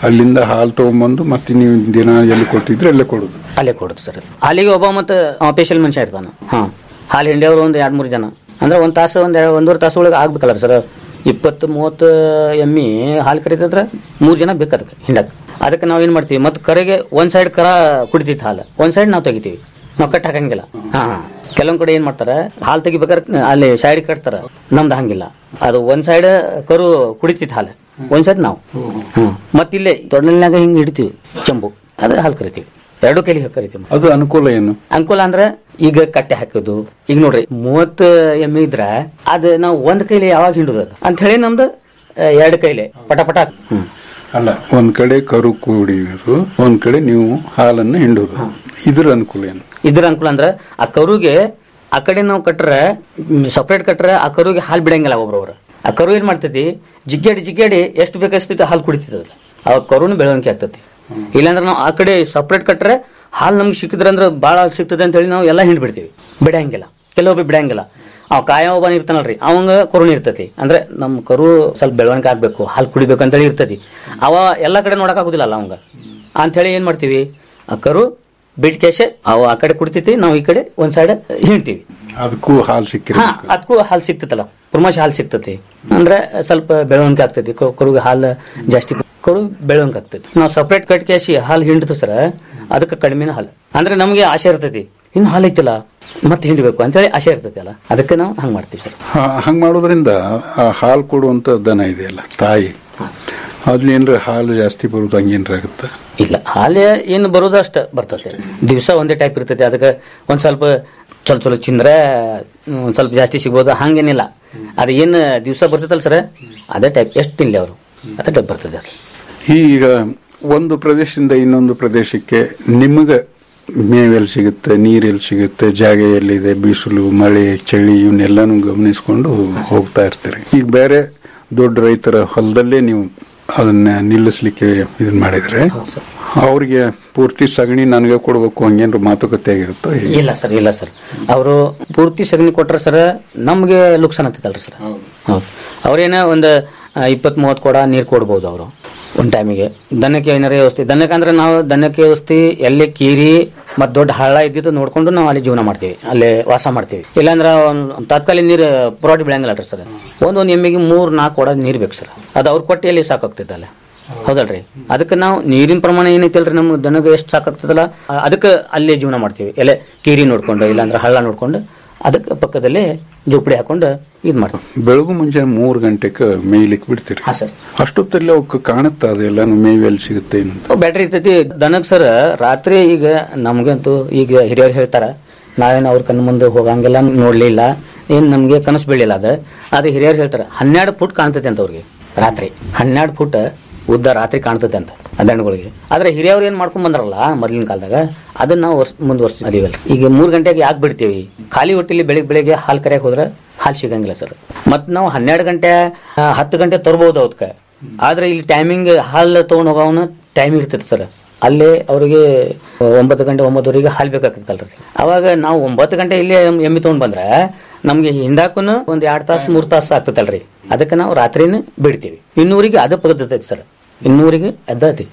ಅಲ್ಲಿಂದ ಹಾಲು ತಗೊಂಬಂದು ಮತ್ತೆ ನೀವು ದಿನ ಎಲ್ಲಿ ಕೊಟ್ಟಿದ್ರೆ ಅಲ್ಲೇ ಕೊಡುದು
ಅಲ್ಲೇ ಕೊಡುದು ಸರ್ ಅಲ್ಲಿಗೆ ಒಬ್ಬ ಮತ್ತೆ ಸ್ಪೆಷಲ್ ಮನುಷ್ಯ ಇರ್ತಾನ ಹಾ ಹಾಲು ಹಿಂಡಿಯವರು ಒಂದು ಎರಡು ಮೂರು ಜನ ಅಂದ್ರೆ ಒಂದು ತಾಸು ಒಂದು ಎರಡು ಒಂದೂವರೆ ತಾಸು ಒಳಗೆ ಆಗ್ಬೇಕಲ್ಲ ಸರ್ ಇಪ್ಪತ್ತು ಮೂವತ್ತು ಎಮ್ಮಿ ಹಾಲು ಕರಿತಿದ್ರೆ ಮೂರು ಜನ ಬೇಕು ಅದಕ್ಕೆ ಹಿಂಡಕ್ಕೆ ಅದಕ್ಕೆ ನಾವು ಏನು ಮಾಡ್ತೀವಿ ಮತ್ತೆ ಕರೆಗೆ ಒಂದು ಸೈಡ್ ಕರ ಕುಡಿತೈತಿ ಹಾಲು ಒಂದು ಸೈಡ್ ನಾವು ತೆಗಿತೀವಿ ನಾವು ಕಟ್ ಹಾಕಂಗಿಲ್ಲ ಹಾ ಹಾ ಕೆಲವೊಂದ್ ಕಡೆ ಏನ್ ಮಾಡ್ತಾರೆ ಹಾಲು ತೆಗಿಬೇಕಾದ್ರೆ ಅಲ್ಲಿ ಸೈಡ್ ಕಟ್ತಾರ ನಮ್ದು ಹಂಗಿಲ್ಲ ಅದು ಒಂದ್ ಸೈಡ್ ಕರು ಕುಡಿತೈತಿ ಹಾಲು ಒಂದ್ ಸೈಡ್ ನಾವು ಹ್ಮ್ ಮತ್ತಿಲ್ಲೇ ತೊಡಲಿನಾಗ ಹಿಂಗ್ ಹಿಡಿತೀವಿ ಚಂಬು ಅದ್ರ ಹಾಲು ಕರಿತೀವಿ ಎರಡು ಕೈಲಿ ಕರಿತೀವಿ
ಅದು ಅನುಕೂಲ ಏನು
ಅನುಕೂಲ ಅಂದ್ರೆ ಈಗ ಕಟ್ಟೆ ಹಾಕೋದು ಈಗ ನೋಡ್ರಿ ಮೂವತ್ತು ಎಮ್ಮೆ ಇದ್ರ ಅದ್ ನಾವು ಒಂದ್ ಕೈಲಿ ಯಾವಾಗ ಹಿಂಡುದು ಅದು ಅಂತ ಹೇಳಿ ನಮ್ದು ಆ, ಎರಡು ಕೈಲಿ ಪಟ ಪಟ ಹ್ಮ್
ಅಲ್ಲ ಒಂದ್ ಕಡೆ ಕರು ಕುಡಿಯೋದು ಒಂದ್ ಕಡೆ ನೀವು ಹಾಲನ್ನು ಹಿಂಡೋದು ಇದ್ರ ಅನುಕೂಲ ಏನು
ಇದ್ರ ಅನುಕೂಲ ಅಂದ್ರೆ ಆ ಕರುಗೆ ಆ ಕಡೆ ನಾವು ಕಟ್ರೆ ಸಪ್ರೇಟ್ ಕಟ್ರೆ ಆ ಕರುಗೆ ಹಾಲು ಬಿಡಂಗಿಲ್ಲ ಒಬ್ರೊಬ್ರು ಆ ಕರು ಏನ್ ಮಾಡ್ತೈತಿ ಜಿಗ್ಗಾಡಿ ಜಿಗ್ಗಾಡಿ ಎಷ್ಟು ಬೇಕಷ್ಟು ಹಾಲು ಕುಡಿತದ ಅವಾಗ ಕರುನು ಬೆಳವಣಿಗೆ ಆಗ್ತೈತಿ ಇಲ್ಲಾಂದ್ರೆ ನಾವು ಆ ಕಡೆ ಸಪ್ರೇಟ್ ಕಟ್ರೆ ಹಾಲು ನಮ್ಗೆ ಸಿಕ್ಕಿದ್ರೆ ಅಂದ್ರೆ ಭಾಳ ಸಿಗ್ತದೆ ಅಂತ ಹೇಳಿ ನಾವು ಎಲ್ಲ ಹಿಂಡ್ಬಿಡ್ತೀವಿ ಬಿಡಂಗಿಲ್ಲ ಕೆಲವೊಬ್ಬರು ಬಿಡಂಗಿಲ್ಲ ಅವ್ ಕಾಯ ಒಬ್ಬ ಇರ್ತಾನಲ್ರಿ ಅವಂಗ ಕರುಣಿ ಇರ್ತೈತಿ ಅಂದ್ರೆ ನಮ್ಮ ಕರು ಸ್ವಲ್ಪ ಬೆಳವಣಿಗೆ ಆಗ್ಬೇಕು ಹಾಲು ಕುಡಿಬೇಕು ಅಂತೇಳಿ ಇರ್ತೈತಿ ಅವ ಎಲ್ಲ ಕಡೆ ನೋಡಕ್ ಆಗುದಿಲ್ಲ ಅವಂಗ ಅಂಥೇಳಿ ಏನ್ ಮಾಡ್ತೀವಿ ಆ ಕರು ಬಿಡ್ ಕೇಶೆ ಅವ ಆ ಕಡೆ ಕುಡಿತೈತಿ ನಾವು ಈ ಕಡೆ ಒಂದ್ ಸೈಡ್ ಹಿಂಡ್ತೀವಿ
ಅದಕ್ಕೂ ಹಾಲು ಸಿಕ್ಕಿರ
ಹಾ ಅದಕ್ಕೂ ಹಾಲು ಸಿಗ್ತೈತಲ್ಲ ಪ್ರಮೋಷ ಹಾಲು ಸಿಗ್ತೈತಿ ಅಂದ್ರೆ ಸ್ವಲ್ಪ ಬೆಳವಣಿಗೆ ಆಗ್ತೈತಿ ಕ- ಕರುಗೆ ಹಾಲು ಜಾಸ್ತಿ ಕರು ಬೆಳವಣಿಗೆ ಆಗ್ತೈತಿ ನಾವು ಸಪ್ರೇಟ್ ಕಟ್ ಕೇಸಿ ಹಾಲು ಹಿಂಡ್ತು ಸರ ಅದಕ್ಕೆ ಕಡಿಮೆನ ಹಾಲು ಅಂದ್ರೆ ನಮಗೆ ಆಸೆ ಇರ್ತೈತಿ ಇನ್ನು ಹಾಲು ಐತಿಲ್ಲ ಮತ್ತೆ ಹಿಂಡಬೇಕು ಅಂತೇಳಿ ಆಸೆ ಇರ್ತೈತಿ ಅಲ್ಲ ಅದಕ್ಕೆ ನಾವು ಹಂಗ್ ಮಾಡ್ತೀವಿ ಸರ್
ಹಂಗ್ ಮಾಡೋದ್ರಿಂದ ಆ ಹಾಲು ಕೊಡುವಂತ ದನ ಇದೆಯಲ್ಲ ತಾಯಿ ಅದ್ಲಿ ಏನ್ರ ಹಾಲು ಜಾಸ್ತಿ ಬರುದು ಹಂಗೇನ್ರ ಆಗುತ್ತ
ಇಲ್ಲ ಹಾಲೆ ಏನು ಬರೋದು ಅಷ್ಟ ಬರ್ತದೆ ದಿವಸ ಒಂದೇ ಟೈಪ್ ಇರ್ತೈತಿ ಅದಕ್ಕೆ ಒಂದ್ ಸ್ವಲ್ಪ ಚಲೋ ಚಲೋ ಚಿಂದ್ರೆ ಹ್ಮ್, ಒಂದ್ ಸ್ವಲ್ಪ ಜಾಸ್ತಿ ಸಿಗ್ಬೋದು ಹಂಗೇನಿಲ್ಲ ಅದು ಏನು ದಿವಸ ಬರ್ತೈತಲ್ಲ ಸರ್ ಅದೇ ಟೈಪ್ ಎಷ್ಟು ತಿನ್ಲಿ ಅವರು ಅದೇ ಟೈಪ್ ಬರ್ತದೆ ಅದು
ಈಗ ಒಂದು ಪ್ರದೇಶದಿಂದ ಇನ್ನೊಂದು ಪ್ರದೇಶಕ್ಕೆ ನಿಮಗ ಮೇವೆಲ್ಲಿ ಸಿಗುತ್ತೆ ನೀರೆಲ್ಲಿ ಸಿಗುತ್ತೆ ಜಾಗ ಎಲ್ಲಿದೆ ಬಿಸಿಲು ಮಳೆ ಚಳಿ ಇವನ್ನೆಲ್ಲಾನು ಗಮನಿಸ್ಕೊಂಡು ಹೋಗ್ತಾ ಇರ್ತೀರಿ ಈಗ ಬೇರೆ ದೊಡ್ಡ ರೈತರ ಹೊಲದಲ್ಲೇ ನೀವು ಅದನ್ನ ನಿಲ್ಲಿಸ್ಲಿಕ್ಕೆ ಇದನ್ ಮಾಡಿದ್ರೆ ಅವ್ರಿಗೆ ಪೂರ್ತಿ ಸಗಣಿ ನನಗೆ ಕೊಡ್ಬೇಕು ಹಂಗೇನ್ರ ಮಾತುಕತೆ ಆಗಿರುತ್ತೋ ಹೇಗೆ?
ಇಲ್ಲ ಸರ್ ಇಲ್ಲ ಸರ್ ಅವರು ಪೂರ್ತಿ ಸಗಣಿ ಕೊಟ್ರೆ ಸರ್ ನಮ್ಗೆ ಲುಕ್ಸಾನ್ ಆಗ್ತದಲ್ರಿ ಸರ್ ಹೌದು ಅವ್ರೇನ ಒಂದು ಇಪ್ಪತ್ತ್ ಮೂವತ್ತು ಕೊಡ ನೀರು ಕೊಡ್ಬೋದು ಅವರು ಒಂದ್ ಟೈಮಿಗೆ ದನಕ್ಕೆ ಏನಾರ ವ್ಯವಸ್ಥೆ ದನಕ್ಕೆ ಅಂದ್ರೆ ನಾವು ದನಕ್ಕೆ ವ್ಯವಸ್ಥೆ ಎಲ್ಲಿ ಕೀರಿ ಮತ್ ದೊಡ್ಡ ಹಳ್ಳ ಇದ್ದಿದ್ದು ನೋಡ್ಕೊಂಡು ನಾವು ಅಲ್ಲಿ ಜೀವನ ಮಾಡ್ತೀವಿ ಅಲ್ಲೇ ವಾಸ ಮಾಡ್ತೀವಿ ಇಲ್ಲಾಂದ್ರೆ ಒಂದು ತಾತ್ಕಾಲಿಕ ನೀರು ಪುರಾಟಿ ಬೆಳಂಗಿಲ್ಲ ಸರ್ ಒಂದೊಂದು ಎಮ್ಮೆಗೆ ಮೂರ್ ನಾಲ್ಕು ಕೊಡ ನೀರು ಬೇಕು ಸರ್ ಅದು ಅವ್ರ ಕೊಟ್ಟು ಎಲ್ಲಿ ಸಾಕಾಗ್ತೈತೆ ಅಲ್ಲ ಹೌದಲ್ರಿ ಅದಕ್ಕೆ ನಾವು ನೀರಿನ ಪ್ರಮಾಣ ಏನೈತಲ್ರಿ ನಮ್ಗೆ ದನಗೆ ಎಷ್ಟು ಸಾಕಾಗ್ತದಲ್ಲ ಆ- ಅದಕ್ಕೆ ಅಲ್ಲೇ ಜೀವನ ಮಾಡ್ತೀವಿ ಎಲೆ ಕೀರಿ ನೋಡ್ಕೊಂಡು ಇಲ್ಲಾಂದ್ರೆ ಹಳ್ಳ ನೋಡ್ಕೊಂಡು ಅದಕ್ಕೆ ಪಕ್ಕದಲ್ಲೇ ಜೋಪಡಿ ಹಾಕೊಂಡು ಇದು ಮಾಡ್ತೀವಿ
ಬೆಳಗು ಮುಂಜಾನೆ ಮೂರು ಗಂಟೆಗೆ ಮೇಯ್ಲಿಕ್ಕೆ ಬಿಡ್ತೀರಿ
ಹಾ ಸರ್
ಅಷ್ಟೊತ್ತಲ್ಲಿ ಅವಕ್ಕೆ ಕಾಣುತ್ತಾ ಅದೆಲ್ಲಾನು ಮೇವು ಎಲ್ಲಿ ಸಿಗುತ್ತೆ ಏನು
ಬ್ಯಾಟ್ರಿ ಇರ್ತೈತಿ ದನಕ್ ಸರ್ ರಾತ್ರಿ ಈಗ ನಮ್ಗಂತೂ ಈಗ ಹಿರಿಯರು ಹೇಳ್ತಾರ ನಾವೇನು ಅವ್ರ ಕಣ್ಣು ಮುಂದೆ ಹೋಗಂಗೆಲ್ಲ ನೋಡ್ಲಿಲ್ಲ ಏನ್ ನಮ್ಗೆ ಕನಸು ಬೀಳಿಲ್ಲ ಅದ ಅದು ಹಿರಿಯರು ಹೇಳ್ತಾರ ಹನ್ನೆರಡು ಫುಟ್ ಕಾಣ್ತೈತೆ ಅಂತ ಅವ್ರಿಗೆ ರಾತ್ರಿ ಹನ್ನೆರಡು ಫುಟ್ ಉದ್ದ ರಾತ್ರಿ ಕಾಣ್ತೈತೆ ಅಂತ ಆ ದನಗಳಿಗೆ ಆದ್ರೆ ಹಿರಿಯವ್ರು ಏನ್ ಮಾಡ್ಕೊಂಡ್ ಬಂದ್ರಲ್ಲ ಮೊದ್ಲಿನ ಕಾಲದಾಗ ಅದನ್ನ ನಾವು ವರ್ಷ ಮುಂದುವರ್ಸಿ ಅದೀವಲ್ಲ ಈಗ ಮೂರ್ ಗಂಟೆಗೆ ಯಾಕೆ ಬಿಡ್ತೀವಿ ಖಾಲಿ ಹೊಟ್ಟಿಲಿ ಬೆಳಿಗ್ಗೆ ಬೆಳಿಗ್ಗೆ ಹಾಲು ಕರೆಯಕ್ ಹೋದ್ರೆ ಹಾಲು ಸಿಗಂಗಿಲ್ಲ ಸರ್ ಮತ್ ನಾವು ಹನ್ನೆರಡು ಗಂಟೆ ಆ, ಹತ್ತು ಗಂಟೆ ತರ್ಬೋದು ಅವಕ್ಕೆ ಆದ್ರೆ ಇಲ್ಲಿ ಟೈಮಿಂಗ್ ಹಾಲು ತಗೊಂಡ್ ಹೋಗೋವನ ಟೈಮ್ ಇರ್ತೈತೆ ಸರ್ ಅಲ್ಲೇ ಅವ್ರಿಗೆ ಒಂಬತ್ತು ಗಂಟೆ ಒಂಬತ್ತುವರೆಗೆ ಹಾಲು ಬೇಕಾಗ್ತದಲ್ರಿ ಅವಾಗ ನಾವು ಒಂಬತ್ತು ಗಂಟೆ ಇಲ್ಲಿ ಎಮ್ಮೆ ತಗೊಂಡ್ ಬಂದ್ರೆ ನಮ್ಗೆ ಹಿಂದಾಕುನು ಒಂದ್ ಎರಡ್ ತಾಸು ಮೂರ್ ತಾಸು ಆಗ್ತದಲ್ರಿ ಅದಕ್ಕೆ ನಾವು ರಾತ್ರಿನ ಬಿಡ್ತೀವಿ ಇನ್ನೂರಿಗೆ ಅದು ಪದ್ಧತಿ ಐತಿ ಸರ್ ಇನ್ನೂರಿಗೆ ಅದ್ದತಿ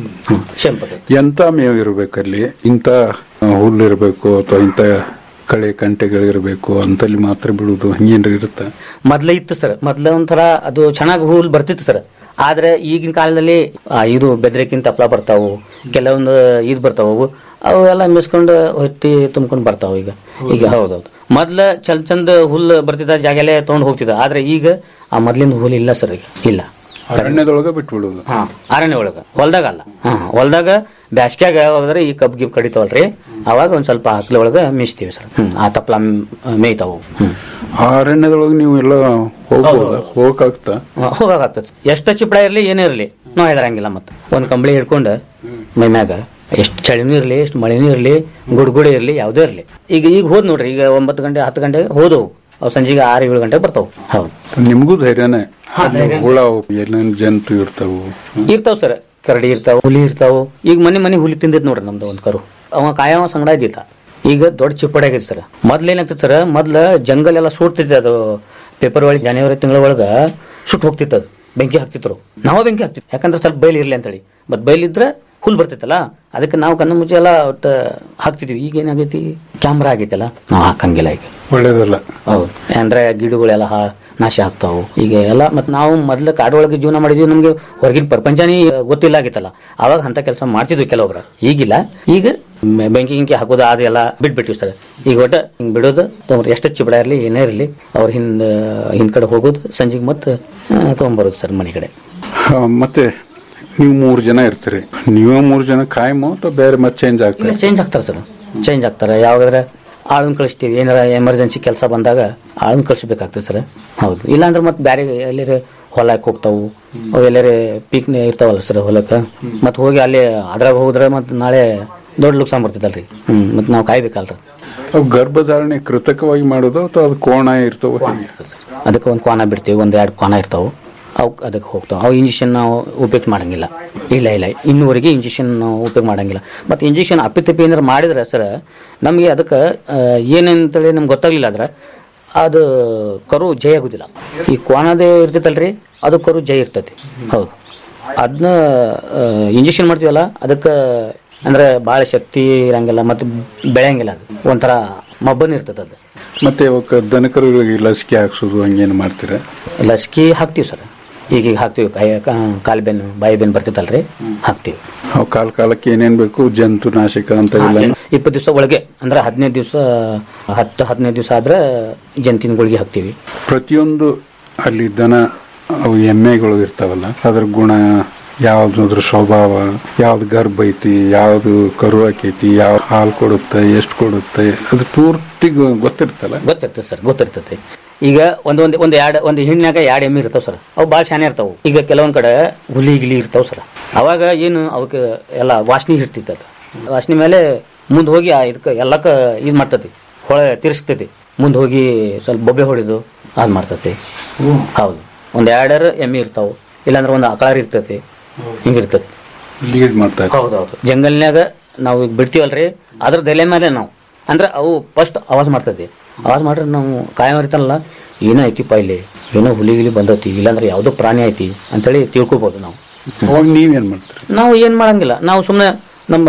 ಸೇಮ್ ಪದ್ಧತಿ
ಎಂತ ಮೇವು ಇರ್ಬೇಕಲ್ಲಿ ಇಂಥ ಹುಲ್ಲು ಇರಬೇಕು ಅಥವಾ ಇಂಥ ಕಳೆ ಕಂಟೆಗಳಿರ್ಬೇಕು ಅಂತಲ್ಲಿ ಮಾತ್ರ ಬಿಡುವುದು ಹಂಗೇನ್ರ ಇರುತ್ತ
ಮೊದ್ಲ ಇತ್ತು ಸರ್ ಮೊದ್ಲ ಒಂಥರ ಅದು ಚೆನ್ನಾಗಿ ಹೂಲ್ ಬರ್ತಿತ್ತು ಸರ್ ಆದ್ರೆ ಈಗಿನ ಕಾಲದಲ್ಲಿ ಆ, ಇದು ಬೆದರಿಕಿನ ತಪ್ಪಲ ಬರ್ತಾವು ಕೆಲವೊಂದು ಇದು ಬರ್ತಾವು ಅವು ಎಲ್ಲ ಮಿಸ್ಕೊಂಡು ಹೊತ್ತಿ ತುಂಬ್ಕೊಂಡು ಬರ್ತಾವ ಈಗ ಈಗ ಹೌದೌದು ಮೊದ್ಲ ಚಂದ ಚಂದ ಹುಲ್ಲು ಬರ್ತಿದ್ದ ಜಾಗಲೇ ತಗೊಂಡ್ ಹೋಗ್ತಿದ್ದ ಆದ್ರೆ ಈಗ ಆ ಮೊದ್ಲಿಂದ ಹುಲ್ ಇಲ್ಲ ಸರ್ ಈಗ ಇಲ್ಲ
ಅರಣ್ಯದೊಳಗೆ ಬಿಟ್ಬಿಡುದು
ಹಾ ಅರಣ್ಯ ಒಳಗ ಹೊಲ್ದಾಗ ಅಲ್ಲ ಹಾ ಹೊಲ್ದಾಗ ಬ್ಯಾಸ್ಗ್ಯಾಗ ಹೋದ್ರೆ ಈ ಕಬ್ಬು ಗಿಬ್ ಕಡಿತಾವಲ್ರಿ ಅವಾಗ ಒಂದ್ ಸ್ವಲ್ಪ ಹಕ್ಲ ಒಳಗ ಮೀಸ್ತೀವಿ ಸರ್ ಹ್ಮ್ ಆ ತಪ್ಪಲ ಮೇಯ್ತಾವು ಹ್ಮ್
ಆ ಅರಣ್ಯದೊಳಗೆ ನೀವು ಎಲ್ಲ ಹೋಗ್ಬೋದ ಹೋಗಕ್ಕಾಗ್ತಾ
ಹೋಗಾಗ್ತದೆ ಎಷ್ಟು ಚಿಪ್ಪಳ ಇರ್ಲಿ ಏನೇ ಇರ್ಲಿ ನಾವು ಹೆದರಂಗಿಲ್ಲ ಮತ್ತೆ ಒಂದ್ ಕಂಬಳಿ ಹಿಡ್ಕೊಂಡು ಮೈ ಮ್ಯಾಗ ಎಷ್ಟು ಚಳಿನೂ ಇರ್ಲಿ ಎಷ್ಟು ಮಳೆನೂ ಇರ್ಲಿ ಗುಡ್ಗುಡಿ ಇರ್ಲಿ ಯಾವುದೇ ಇರ್ಲಿ ಈಗ ಈಗ ಹೋದ್ ನೋಡ್ರಿ ಈಗ ಒಂಬತ್ತು ಗಂಟೆ ಹತ್ತು ಗಂಟೆಗೆ ಹೋದವು ಅವು ಸಂಜೆಗೆ ಆರು ಏಳು ಗಂಟೆಗೆ ಬರ್ತಾವ ಹೌದು
ನಿಮ್ಗೂ ಧೈರ್ಯನೇ
ಹಾ, ಧೈರ್ಯ
ಹುಳ ಏನೇನು ಜಂತು ಇರ್ತಾವು
ಇರ್ತಾವ ಸರ್ ಕರಡಿ ಇರ್ತಾವ ಹುಲಿ ಇರ್ತಾವ ಈಗ ಮನೆ ಮನೆ ಹುಲಿ ತಿಂದಿತ್ ನೋಡ್ರಿ ನಮ್ದು ಒಂದ್ ಕರು ಅವ ಕಾಯವ ಸಂಗಡ ಇದ್ದಿತ್ತ ಈಗ ದೊಡ್ಡ ಚಿಪ್ಪಡೆ ಆಗೈತಿ ಸರ್ ಮೊದ್ಲು ಏನಾಗ್ತಿತ್ತು ಸರ್ ಮೊದ್ಲ ಜಂಗಲ್ ಎಲ್ಲ ಸುಡ್ತಿತ್ತು ಅದು ಪೇಪರ್ ಒಳಗೆ ಜನವರಿ ತಿಂಗಳ ಒಳಗ ಸುಟ್ಟು ಹೋಗ್ತಿತ್ತು ಅದು ಬೆಂಕಿ ಹಾಕ್ತಿದ್ರು ನಾವ ಬೆಂಕಿ ಹಾಕ್ತಿತ್ತು ಯಾಕಂದ್ರೆ ಸ್ವಲ್ಪ ಬಯಲು ಇರ್ಲಿ ಅಂತೇಳಿ ಬಟ್ ಬೈಲಿದ್ರೆ ಹುಲ್ ಬರ್ತೈತಲ್ಲ ಅದಕ್ಕೆ ನಾವು ಕಣ್ಣು ಮುಚ್ಚಿ ಎಲ್ಲ ಒಟ್ಟು ಹಾಕ್ತಿದ್ವಿ ಈಗ ಏನಾಗೈತಿ ಕ್ಯಾಮ್ರಾ ಆಗೈತಲ್ಲ ನಾವು ಹಾಕಂಗಿಲ್ಲ ಈಗ
ಒಳ್ಳೇದಲ್ಲ
ಹೌದು ಅಂದ್ರೆ ಗಿಡಗಳೆಲ್ಲ ಹಾ ನಾಶ ಆಗ್ತಾವು ಈಗ ಎಲ್ಲ ಮತ್ ನಾವು ಮೊದ್ಲು ಕಾಡೊಳಗೆ ಜೀವನ ಮಾಡಿದ್ವಿ ನಮ್ಗೆ ಹೊರಗಿನ ಪ್ರಪಂಚನೇ ಗೊತ್ತಿಲ್ಲ ಆಗಿತ್ತಲ್ಲ ಅವಾಗ ಅಂತ ಕೆಲಸ ಮಾಡ್ತಿದ್ವಿ ಕೆಲವೊಬ್ರ ಈಗಿಲ್ಲ ಈಗ ಬೆಂಕಿ ಗಿಂಕಿ ಹಾಕೋದು ಅದೆಲ್ಲ ಬಿಟ್ಬಿಟ್ಟಿವಿ ಸರ್ ಈಗ ಒಟ್ಟ ಹಿಂಗ್ ಬಿಡೋದು ತೊಗೊಂಡ್ರೆ ಎಷ್ಟು ಚಿಬಡ ಇರಲಿ ಏನೇ ಇರಲಿ ಅವ್ರ ಹಿಂದ್ ಹಿಂದ್ ಕಡೆ ಹೋಗೋದು ಸಂಜೆಗೆ ಮತ್ತೆ ತೊಗೊಂಬರೋದು ಸರ್ ಮನೆ ಕಡೆ
ಆ, ಮತ್ತೆ ನೀವು ಮೂರು ಜನ ಇರ್ತೀರಿ ನೀವೇ ಮೂರು ಜನ ಕಾಯಮೋ ಅಥವಾ ಬೇರೆ ಮತ್ತೆ ಚೇಂಜ್
ಇಲ್ಲ
ಆಗ್ತಾರೆ
ಚೇಂಜ್ ಆಗ್ತಾರೆ ಸರ್ ಚೇಂಜ್ ಆಗ್ತಾರೆ ಯಾವಾಗಾದ್ರೆ ಆಳನ್ ಕಳಿಸ್ತೀವಿ ಏನಾರ ಎಮರ್ಜೆನ್ಸಿ ಕೆಲಸ ಬಂದಾಗ ಆಳನ್ ಕಳಿಸ್ಬೇಕಾಗ್ತದೆ ಸರ್ ಹೌದು ಇಲ್ಲಾಂದ್ರೆ ಮತ್ತೆ ಬೇರೆ ಎಲ್ಲರ ಹೊಲಕ್ಕೆ ಹೋಗ್ತಾವು ಅವು ಎಲ್ಲರ ಪೀಕ್ ಇರ್ತಾವಲ್ಲ ಸರ್ ಹೊಲಕ್ಕೆ ಮತ್ತೆ ಹೋಗಿ ಅಲ್ಲಿ ಅದ್ರಾಗ ಹೋದ್ರೆ ಮತ್ತೆ ನಾಳೆ ದೊಡ್ಡ ಲುಕ್ಸಾನ್ ಬರ್ತದಲ್ರಿ ಹ್ಮ್ ಮತ್ತೆ ನಾವು ಕಾಯ್ಬೇಕಲ್ರಿ
ಅವು ಗರ್ಭಧಾರಣೆ ಕೃತಕವಾಗಿ ಮಾಡೋದು ಅಥವಾ ಅದು ಕೋಣ ಇರ್ತವೆ ಹೇಗೆ
ಅದಕ್ಕೆ ಒಂದು ಕ್ವಾನ ಬಿಡ್ತೀವಿ ಒಂದು ಎರಡು ಕ್ವಾನ ಇರ್ತಾವೆ ಅವು ಅದಕ್ಕೆ ಹೋಗ್ತಾವೆ ಅವು ಇಂಜೆಕ್ಷನ್ ನಾವು ಉಪಯೋಗ ಮಾಡಂಗಿಲ್ಲ ಇಲ್ಲ ಇಲ್ಲ ಇನ್ನೂವರೆಗೆ ಇಂಜೆಕ್ಷನ್ ನಾವು ಉಪಯೋಗ ಮಾಡಂಗಿಲ್ಲ ಮತ್ತು ಇಂಜೆಕ್ಷನ್ ಅಪ್ಪಿತಪ್ಪಿ ಏನಾರು ಮಾಡಿದ್ರೆ ಸರ್ ನಮಗೆ ಅದಕ್ಕೆ ಆ, ಏನಂತೇಳಿ ನಮ್ಗೆ ಗೊತ್ತಾಗ್ಲಿಲ್ಲ ಆದ್ರೆ ಅದು ಕರು ಜಯ ಆಗುದಿಲ್ಲ ಈ ಕ್ವಾನದೇ ಇರ್ತೈತಲ್ರಿ ಅದು ಕರು ಜಯ ಇರ್ತೈತಿ ಹೌದು ಅದನ್ನ ಇಂಜೆಕ್ಷನ್ ಮಾಡ್ತೀವಲ್ಲ ಅದಕ್ಕೆ ಅಂದ್ರೆ ಭಾಳ ಶಕ್ತಿ ಇರಂಗಿಲ್ಲ ಮತ್ತು ಬೆಳೆಯಂಗಿಲ್ಲ ಅದು ಒಂಥರ ಮಬ್ಬನ್ ಇರ್ತದೆ ಅದು
ಮತ್ತೆ ಅವಕ್ಕೆ ದನಕರುಗಳಿಗೆ ಲಸಿಕೆ ಹಾಕ್ಸೋದು ಹಂಗೇನು ಮಾಡ್ತೀರಾ
ಲಸಿಕೆ ಹಾಕ್ತೀವಿ ಸರ್ ಈಗೀಗ ಹಾಕ್ತೀವಿ ಕೈ- ಕಾ- ಕಾಲು ಬೆನ್ನು ಬಾಯಿ ಬೆನ್ನು ಬರ್ತೈತಲ್ರಿ ಹಾಕ್ತೀವಿ
ಅವು ಕಾಲ ಕಾಲಕ್ಕೆ ಏನೇನ್ ಬೇಕು ಜಂತು ನಾಶಕ ಅಂತ ಎಲ್ಲ
ಇಪ್ಪತ್ತು ದಿವಸ ಒಳಗೆ ಅಂದ್ರೆ ಹದಿನೈದು ದಿವಸ ಹತ್ತು ಹದಿನೈದು ದಿವಸ ಆದ್ರೆ ಜಂತಿನ ಗುಳಿಗೆ ಹಾಕ್ತೀವಿ
ಪ್ರತಿಯೊಂದು ಅಲ್ಲಿ ದನ ಅವು ಎಮ್ಮೆಗಳು ಇರ್ತಾವಲ್ಲ ಅದ್ರ ಗುಣ ಯಾವ್ದು ಅದ್ರ ಸ್ವಭಾವ ಯಾವ್ದು ಗರ್ಭ ಐತಿ ಯಾವ್ದು ಕರು ಆಕೈತಿ ಯಾವ ಹಾಲು ಕೊಡುತ್ತೆ ಎಷ್ಟು ಕೊಡುತ್ತೆ ಅದು ಪೂರ್ತಿ ಗೊ- ಗೊತ್ತಿರ್ತಲ್ಲ
ಗೊತ್ತಿರ್ತದೆ ಸರ್ ಗೊತ್ತಿರ್ತದೆ ಈಗ ಒಂದೊಂದು ಒಂದು ಎರಡು ಒಂದು ಹೆಣ್ಣಿನಾಗ ಎರಡು ಎಮ್ಮೆ ಇರ್ತಾವ ಸರ್ ಅವು ಭಾಳ ಶಾನೆ ಇರ್ತಾವು ಈಗ ಕೆಲವೊಂದ್ ಕಡೆ ಹುಲಿ ಗಿಲಿ ಇರ್ತಾವ ಸರ್ ಅವಾಗ ಏನು ಅವಕ್ಕೆ ಎಲ್ಲ ವಾಸನೆ ಇರ್ತೈತೆ ಅದು ವಾಸನೆ ಮೇಲೆ ಮುಂದೆ ಹೋಗಿ ಇದಕ್ಕೆ ಎಲ್ಲಕ್ಕ ಇದು ಮಾಡ್ತತಿ ಹೊಳೆ ತಿರ್ಸ್ತೈತಿ ಮುಂದೆ ಹೋಗಿ ಸ್ವಲ್ಪ ಬೊಬ್ಬೆ ಹೊಡಿದು ಅದು ಮಾಡ್ತತಿ ಹೌದು ಒಂದು ಎರಡರ ಎಮ್ಮೆ ಇರ್ತಾವು ಇಲ್ಲಾಂದ್ರೆ ಒಂದು ಆಕಳಾರ ಇರ್ತೈತಿ ಹಿಂಗಿರ್ತೈತಿ
ಲೀಡ್ ಮಾಡ್ತಾ ಇರ್ತಾರೆ.
ಹೌದೌದು ಜಂಗಲ್ನ್ಯಾಗ ನಾವು ಈಗ ಬಿಡ್ತೀವಲ್ರಿ ಅದ್ರ ದೆಲೆ ಮೇಲೆ ನಾವು ಅಂದ್ರೆ ಅವು ಫಸ್ಟ್ ಆವಾಜ್ ಮಾಡ್ತೈತಿ ಆವಾಜ್ ಮಾಡ್ರೆ ನಾವು ಕಾಯಂ ಇರ್ತಾನಲ್ಲ ಏನೋ ಐತಿಪ್ಪ ಇಲ್ಲಿ ಏನೋ ಹುಲಿ ಗಿಲಿ ಬಂದೈತಿ ಇಲ್ಲಾಂದ್ರೆ ಯಾವುದೋ ಪ್ರಾಣಿ ಐತಿ ಅಂತೇಳಿ ತಿಳ್ಕೊಬೋದು ನಾವು
ಅವಾಗ ನೀವೇನ್ ಮಾಡ್ತೀರಿ
ನಾವು ಏನ್ ಮಾಡಂಗಿಲ್ಲ ನಾವು ಸುಮ್ಮನೆ ನಮ್ಮ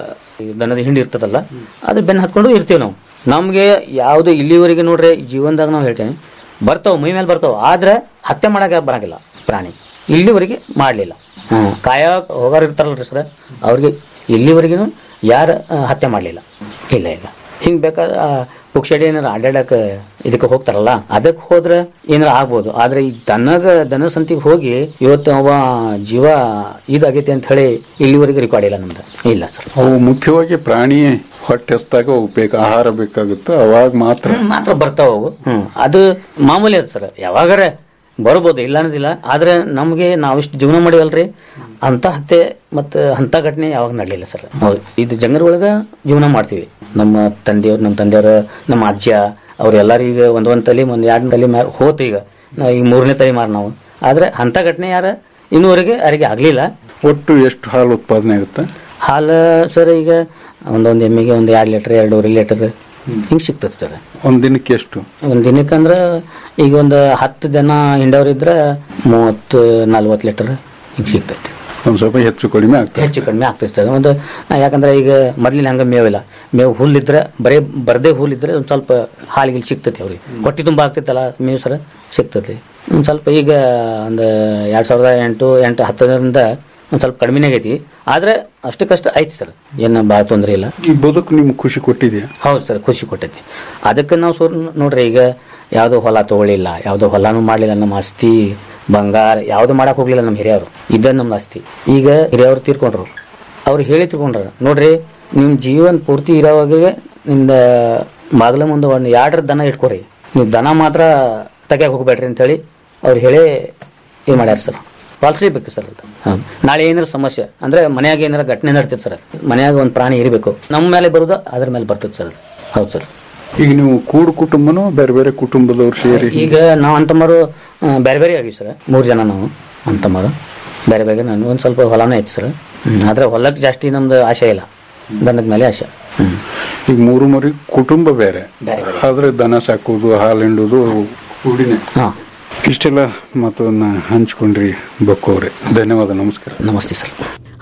ಈ ದನದ ಹಿಂಡಿ ಇರ್ತದಲ್ಲ ಅದ್ರ ಬೆನ್ನ ಹತ್ಕೊಂಡು ಇರ್ತೀವಿ ನಾವು ನಮ್ಗೆ ಯಾವ್ದು ಇಲ್ಲಿವರೆಗೆ ನೋಡ್ರಿ ಜೀವನದಾಗ ನಾವು ಹೇಳ್ತೇನೆ ಬರ್ತಾವ ಮೈ ಮೇಲೆ ಬರ್ತಾವ ಆದ್ರೆ ಹತ್ಯೆ ಮಾಡಕ್ಕೆ ಬರಂಗಿಲ್ಲ ಪ್ರಾಣಿ ಇಲ್ಲಿವರೆಗೆ ಮಾಡಲಿಲ್ಲ ಹ್ಮ್ ಕಾಯ ಹೋಗೋರು ಇರ್ತಾರಲ್ರಿ ಸರ್ ಅವ್ರಿಗೆ ಇಲ್ಲಿವರೆಗೂ ಯಾರು ಹತ್ಯೆ ಮಾಡಲಿಲ್ಲ ಇಲ್ಲ ಇಲ್ಲ ಹಿಂಗ್ ಬೇಕಾದ ಪುಕ್ಷಡಿ ಏನಾರ ಅಡ್ಡಾಡಕ್ಕೆ ಇದಕ್ಕೆ ಹೋಗ್ತಾರಲ್ಲ ಅದಕ್ಕೆ ಹೋದ್ರೆ ಏನಾರ ಆಗ್ಬೋದು ಆದ್ರೆ ಈ ದನಗ ದನ ಸಂತಿಗೆ ಹೋಗಿ ಇವತ್ತು ಅವ ಜೀವ ಇದಾಗೈತೆ ಅಂತ ಹೇಳಿ ಇಲ್ಲಿವರೆಗೆ ರೆಕಾರ್ಡ್ ಇಲ್ಲ ನಮ್ದು ಇಲ್ಲ ಸರ್
ಅವು ಮುಖ್ಯವಾಗಿ ಪ್ರಾಣಿ ಹೊಟ್ಟೆ ಹಸ್ದಾಗ ಅವು ಬೇಕು ಆಹಾರ ಬೇಕಾಗುತ್ತೋ ಅವಾಗ ಮಾತ್ರ
ಮಾತ್ರ ಬರ್ತಾವ ಅವು ಹ್ಮ್ ಅದು ಮಾಮೂಲಿ ಅದ ಸರ್ ಯಾವಾಗಾರ ಬರ್ಬೋದು ಇಲ್ಲ ಅನ್ನೋದಿಲ್ಲ ಆದ್ರೆ ನಮಗೆ ನಾವಿಷ್ಟು ಜೀವನ ಮಾಡಿವಲ್ರಿ ಅಂತ ಹತ್ಯೆ ಮತ್ತು ಅಂತ ಘಟನೆ ಯಾವಾಗ ನಡಲಿಲ್ಲ ಸರ್ ಹೌದು ಇದು ಜಂಗಲ್ ಒಳಗ ಜೀವನ ಮಾಡ್ತೀವಿ ನಮ್ಮ ತಂದೆಯವ್ರು ನಮ್ಮ ತಂದೆಯವ್ರು ನಮ್ಮ ಅಜ್ಜ ಅವ್ರೆಲ್ಲರೂ ಈಗ ಒಂದ್ ಒಂದ್ ತಲೆ ಒಂದ್ ಎರಡು ತಲೆ ಮ್ಯಾಲ ಹೋತು ಈಗ ನಾವು ಈಗ ಮೂರನೇ ತಲೆ ಮಾರ ನಾವು ಆದ್ರೆ ಅಂತ ಘಟನೆ ಯಾರ ಇನ್ನೂವರೆಗೆ ಯಾರಿಗೆ ಆಗ್ಲಿಲ್ಲ
ಒಟ್ಟು ಎಷ್ಟು ಹಾಲು ಉತ್ಪಾದನೆ ಆಗುತ್ತೆ
ಹಾಲು ಸರ್ ಈಗ ಒಂದೊಂದು ಎಮ್ಮೆಗೆ ಒಂದು ಎರಡು ಲೀಟರ್ ಎರಡೂವರೆ ಲೀಟರ್ ಹಿಂಗೆ ಸಿಗ್ತದೆ ಸರ್
ಒಂದ್ ದಿನಕ್ಕೆ ಎಷ್ಟು
ಒಂದ್ ದಿನಕ್ಕಂದ್ರ ಈಗ ಒಂದು ಹತ್ತು ಜನ ಹಿಂಡವ್ರು ಇದ್ರ ಮೂವತ್ತು ನಲ್ವತ್ತು ಲೀಟರ್ ಹಿಂಗ್ ಸಿಗ್ತೈತಿ
ಒಂದ್ ಸ್ವಲ್ಪ ಹೆಚ್ಚು ಕಡಿಮೆ ಆಗ್ತದೆ
ಹೆಚ್ಚು ಕಡಿಮೆ ಆಗ್ತೈತೆ ಸರ್ ಒಂದು ಯಾಕಂದ್ರೆ ಈಗ ಮೊದ್ಲಿನ ಹಂಗ ಮೇವಿಲ್ಲ ಮೇವು ಹುಲ್ಲಿದ್ರೆ ಬರೇ ಬರದೇ ಹುಲ್ಲಿದ್ರೆ ಒಂದ್ ಸ್ವಲ್ಪ ಹಾಲಿಗೆ ಸಿಗ್ತೈತಿ ಅವ್ರಿಗೆ ಹೊಟ್ಟೆ ತುಂಬ ಆಗ್ತೈತಲ್ಲ ಮೇವು ಸರ್ ಸಿಗ್ತೈತಿ ಒಂದ್ ಸ್ವಲ್ಪ ಈಗ ಒಂದು ಎರಡ್ ಸಾವಿರದ ಎಂಟು ಎಂಟು ಹತ್ತರಿಂದ ಒಂದ್ ಸ್ವಲ್ಪ ಕಡಿಮೆನೇ ಆಗೈತಿ ಆದ್ರೆ ಅಷ್ಟಕ್ಕಷ್ಟು ಐತಿ ಸರ್ ಏನು ಭಾಳ ತೊಂದರೆ ಇಲ್ಲ
ಈ ಬದುಕು ನಿಮ್ಗೆ ಖುಷಿ ಕೊಟ್ಟಿದ್ಯಾ
ಹೌದು ಸರ್ ಖುಷಿ ಕೊಟ್ಟೈತಿ ಅದಕ್ಕೆ ನಾವು ಸೋರ್ ನೋಡ್ರಿ ಈಗ ಯಾವುದೋ ಹೊಲ ತಗೊಳ್ಳಿಲ್ಲ ಯಾವುದೋ ಹೊಲನೂ ಮಾಡಲಿಲ್ಲ ನಮ್ಮ ಆಸ್ತಿ ಬಂಗಾರ ಯಾವುದು ಮಾಡಕ್ ಹೋಗ್ಲಿಲ್ಲ ನಮ್ಮ ಹಿರಿಯವರು ಇದ್ದ ನಮ್ಮ ಆಸ್ತಿ ಈಗ ಹಿರಿಯವರು ತೀರ್ಕೊಂಡ್ರು ಅವ್ರು ಹೇಳಿ ತೀರ್ಕೊಂಡ್ರ ನೋಡ್ರಿ ನಿಮ್ ಜೀವನ ಪೂರ್ತಿ ಇರೋವಾಗ ನಿಮ್ದ ಬಾಗಿಲ ಮುಂದೆ ಒಂದು ಎರಡರ ದನ ಇಟ್ಕೊರಿ ನೀವು ದನ ಮಾತ್ರ ತೆಗಿಯಕ್ ಹೋಗ್ಬೇಡ್ರಿ ಅಂತೇಳಿ ಅವ್ರು ಹೇಳಿ ಇದು ಮಾಡ್ಯಾರ ಸರ್ ಪಾಲಿಸಬೇಕು ಸರ್ ಅದು ಹೌದು. ನಾಳೆ ಏನಾರ ಸಮಸ್ಯೆ ಅಂದ್ರೆ ಮನ್ಯಾಗ ಏನಾರ ಘಟನೆ ನಡ್ತೈತೆ ಸರ್ ಮನ್ಯಾಗ ಒಂದು ಪ್ರಾಣಿ ಇರಬೇಕು ನಮ್ಮ ಮೇಲೆ ಬರೋದು ಅದ್ರ ಮೇಲೆ ಬರ್ತದೆ ಸರ್ ಹೌದು ಸರ್
ಈಗ ನೀವು ಕೂಡು ಕುಟುಂಬನೋ ಬೇರೆ ಬೇರೆ ಕುಟುಂಬದವ್ರು ಸೇರಿ
ಈಗ ನಾವು ಅಂತಮಾರು ಆ, ಬೇರೆ ಬೇರೆ ಆಗಿವಿ ಸರ್ ಮೂರು ಜನ ನಾವು ಅಂತಮಾರು ಬೇರೆ ಬೇರೆ ನಾನು ಒಂದು ಸ್ವಲ್ಪ ಹೊಲನೇ ಐತಿ ಸರ್ ಹ್ಮ್. ಆದ್ರೆ ಹೊಲಕ್ಕೆ ಜಾಸ್ತಿ ನಮ್ದು ಆಸೆ ಇಲ್ಲ ದನದ ಮೇಲೆ ಆಸೆ ಹ್ಮ್
ಈಗ ಮೂರು ಮರಿ ಕುಟುಂಬ ಬೇರೆ ಆದ್ರೆ ದನ ಸಾಕೋದು ಹಾಲು ಹಿಂಡುದು ಕೂಡಿನೇ
ಹಾ
ಇಷ್ಟೆಲ್ಲ ಮಾತನ್ನ ಹಂಚ್ಕೊಂಡ್ರಿ ಬಕ್ಕೋವ್ರೆ ಧನ್ಯವಾದ ನಮಸ್ಕಾರ
ನಮಸ್ತೆ ಸರ್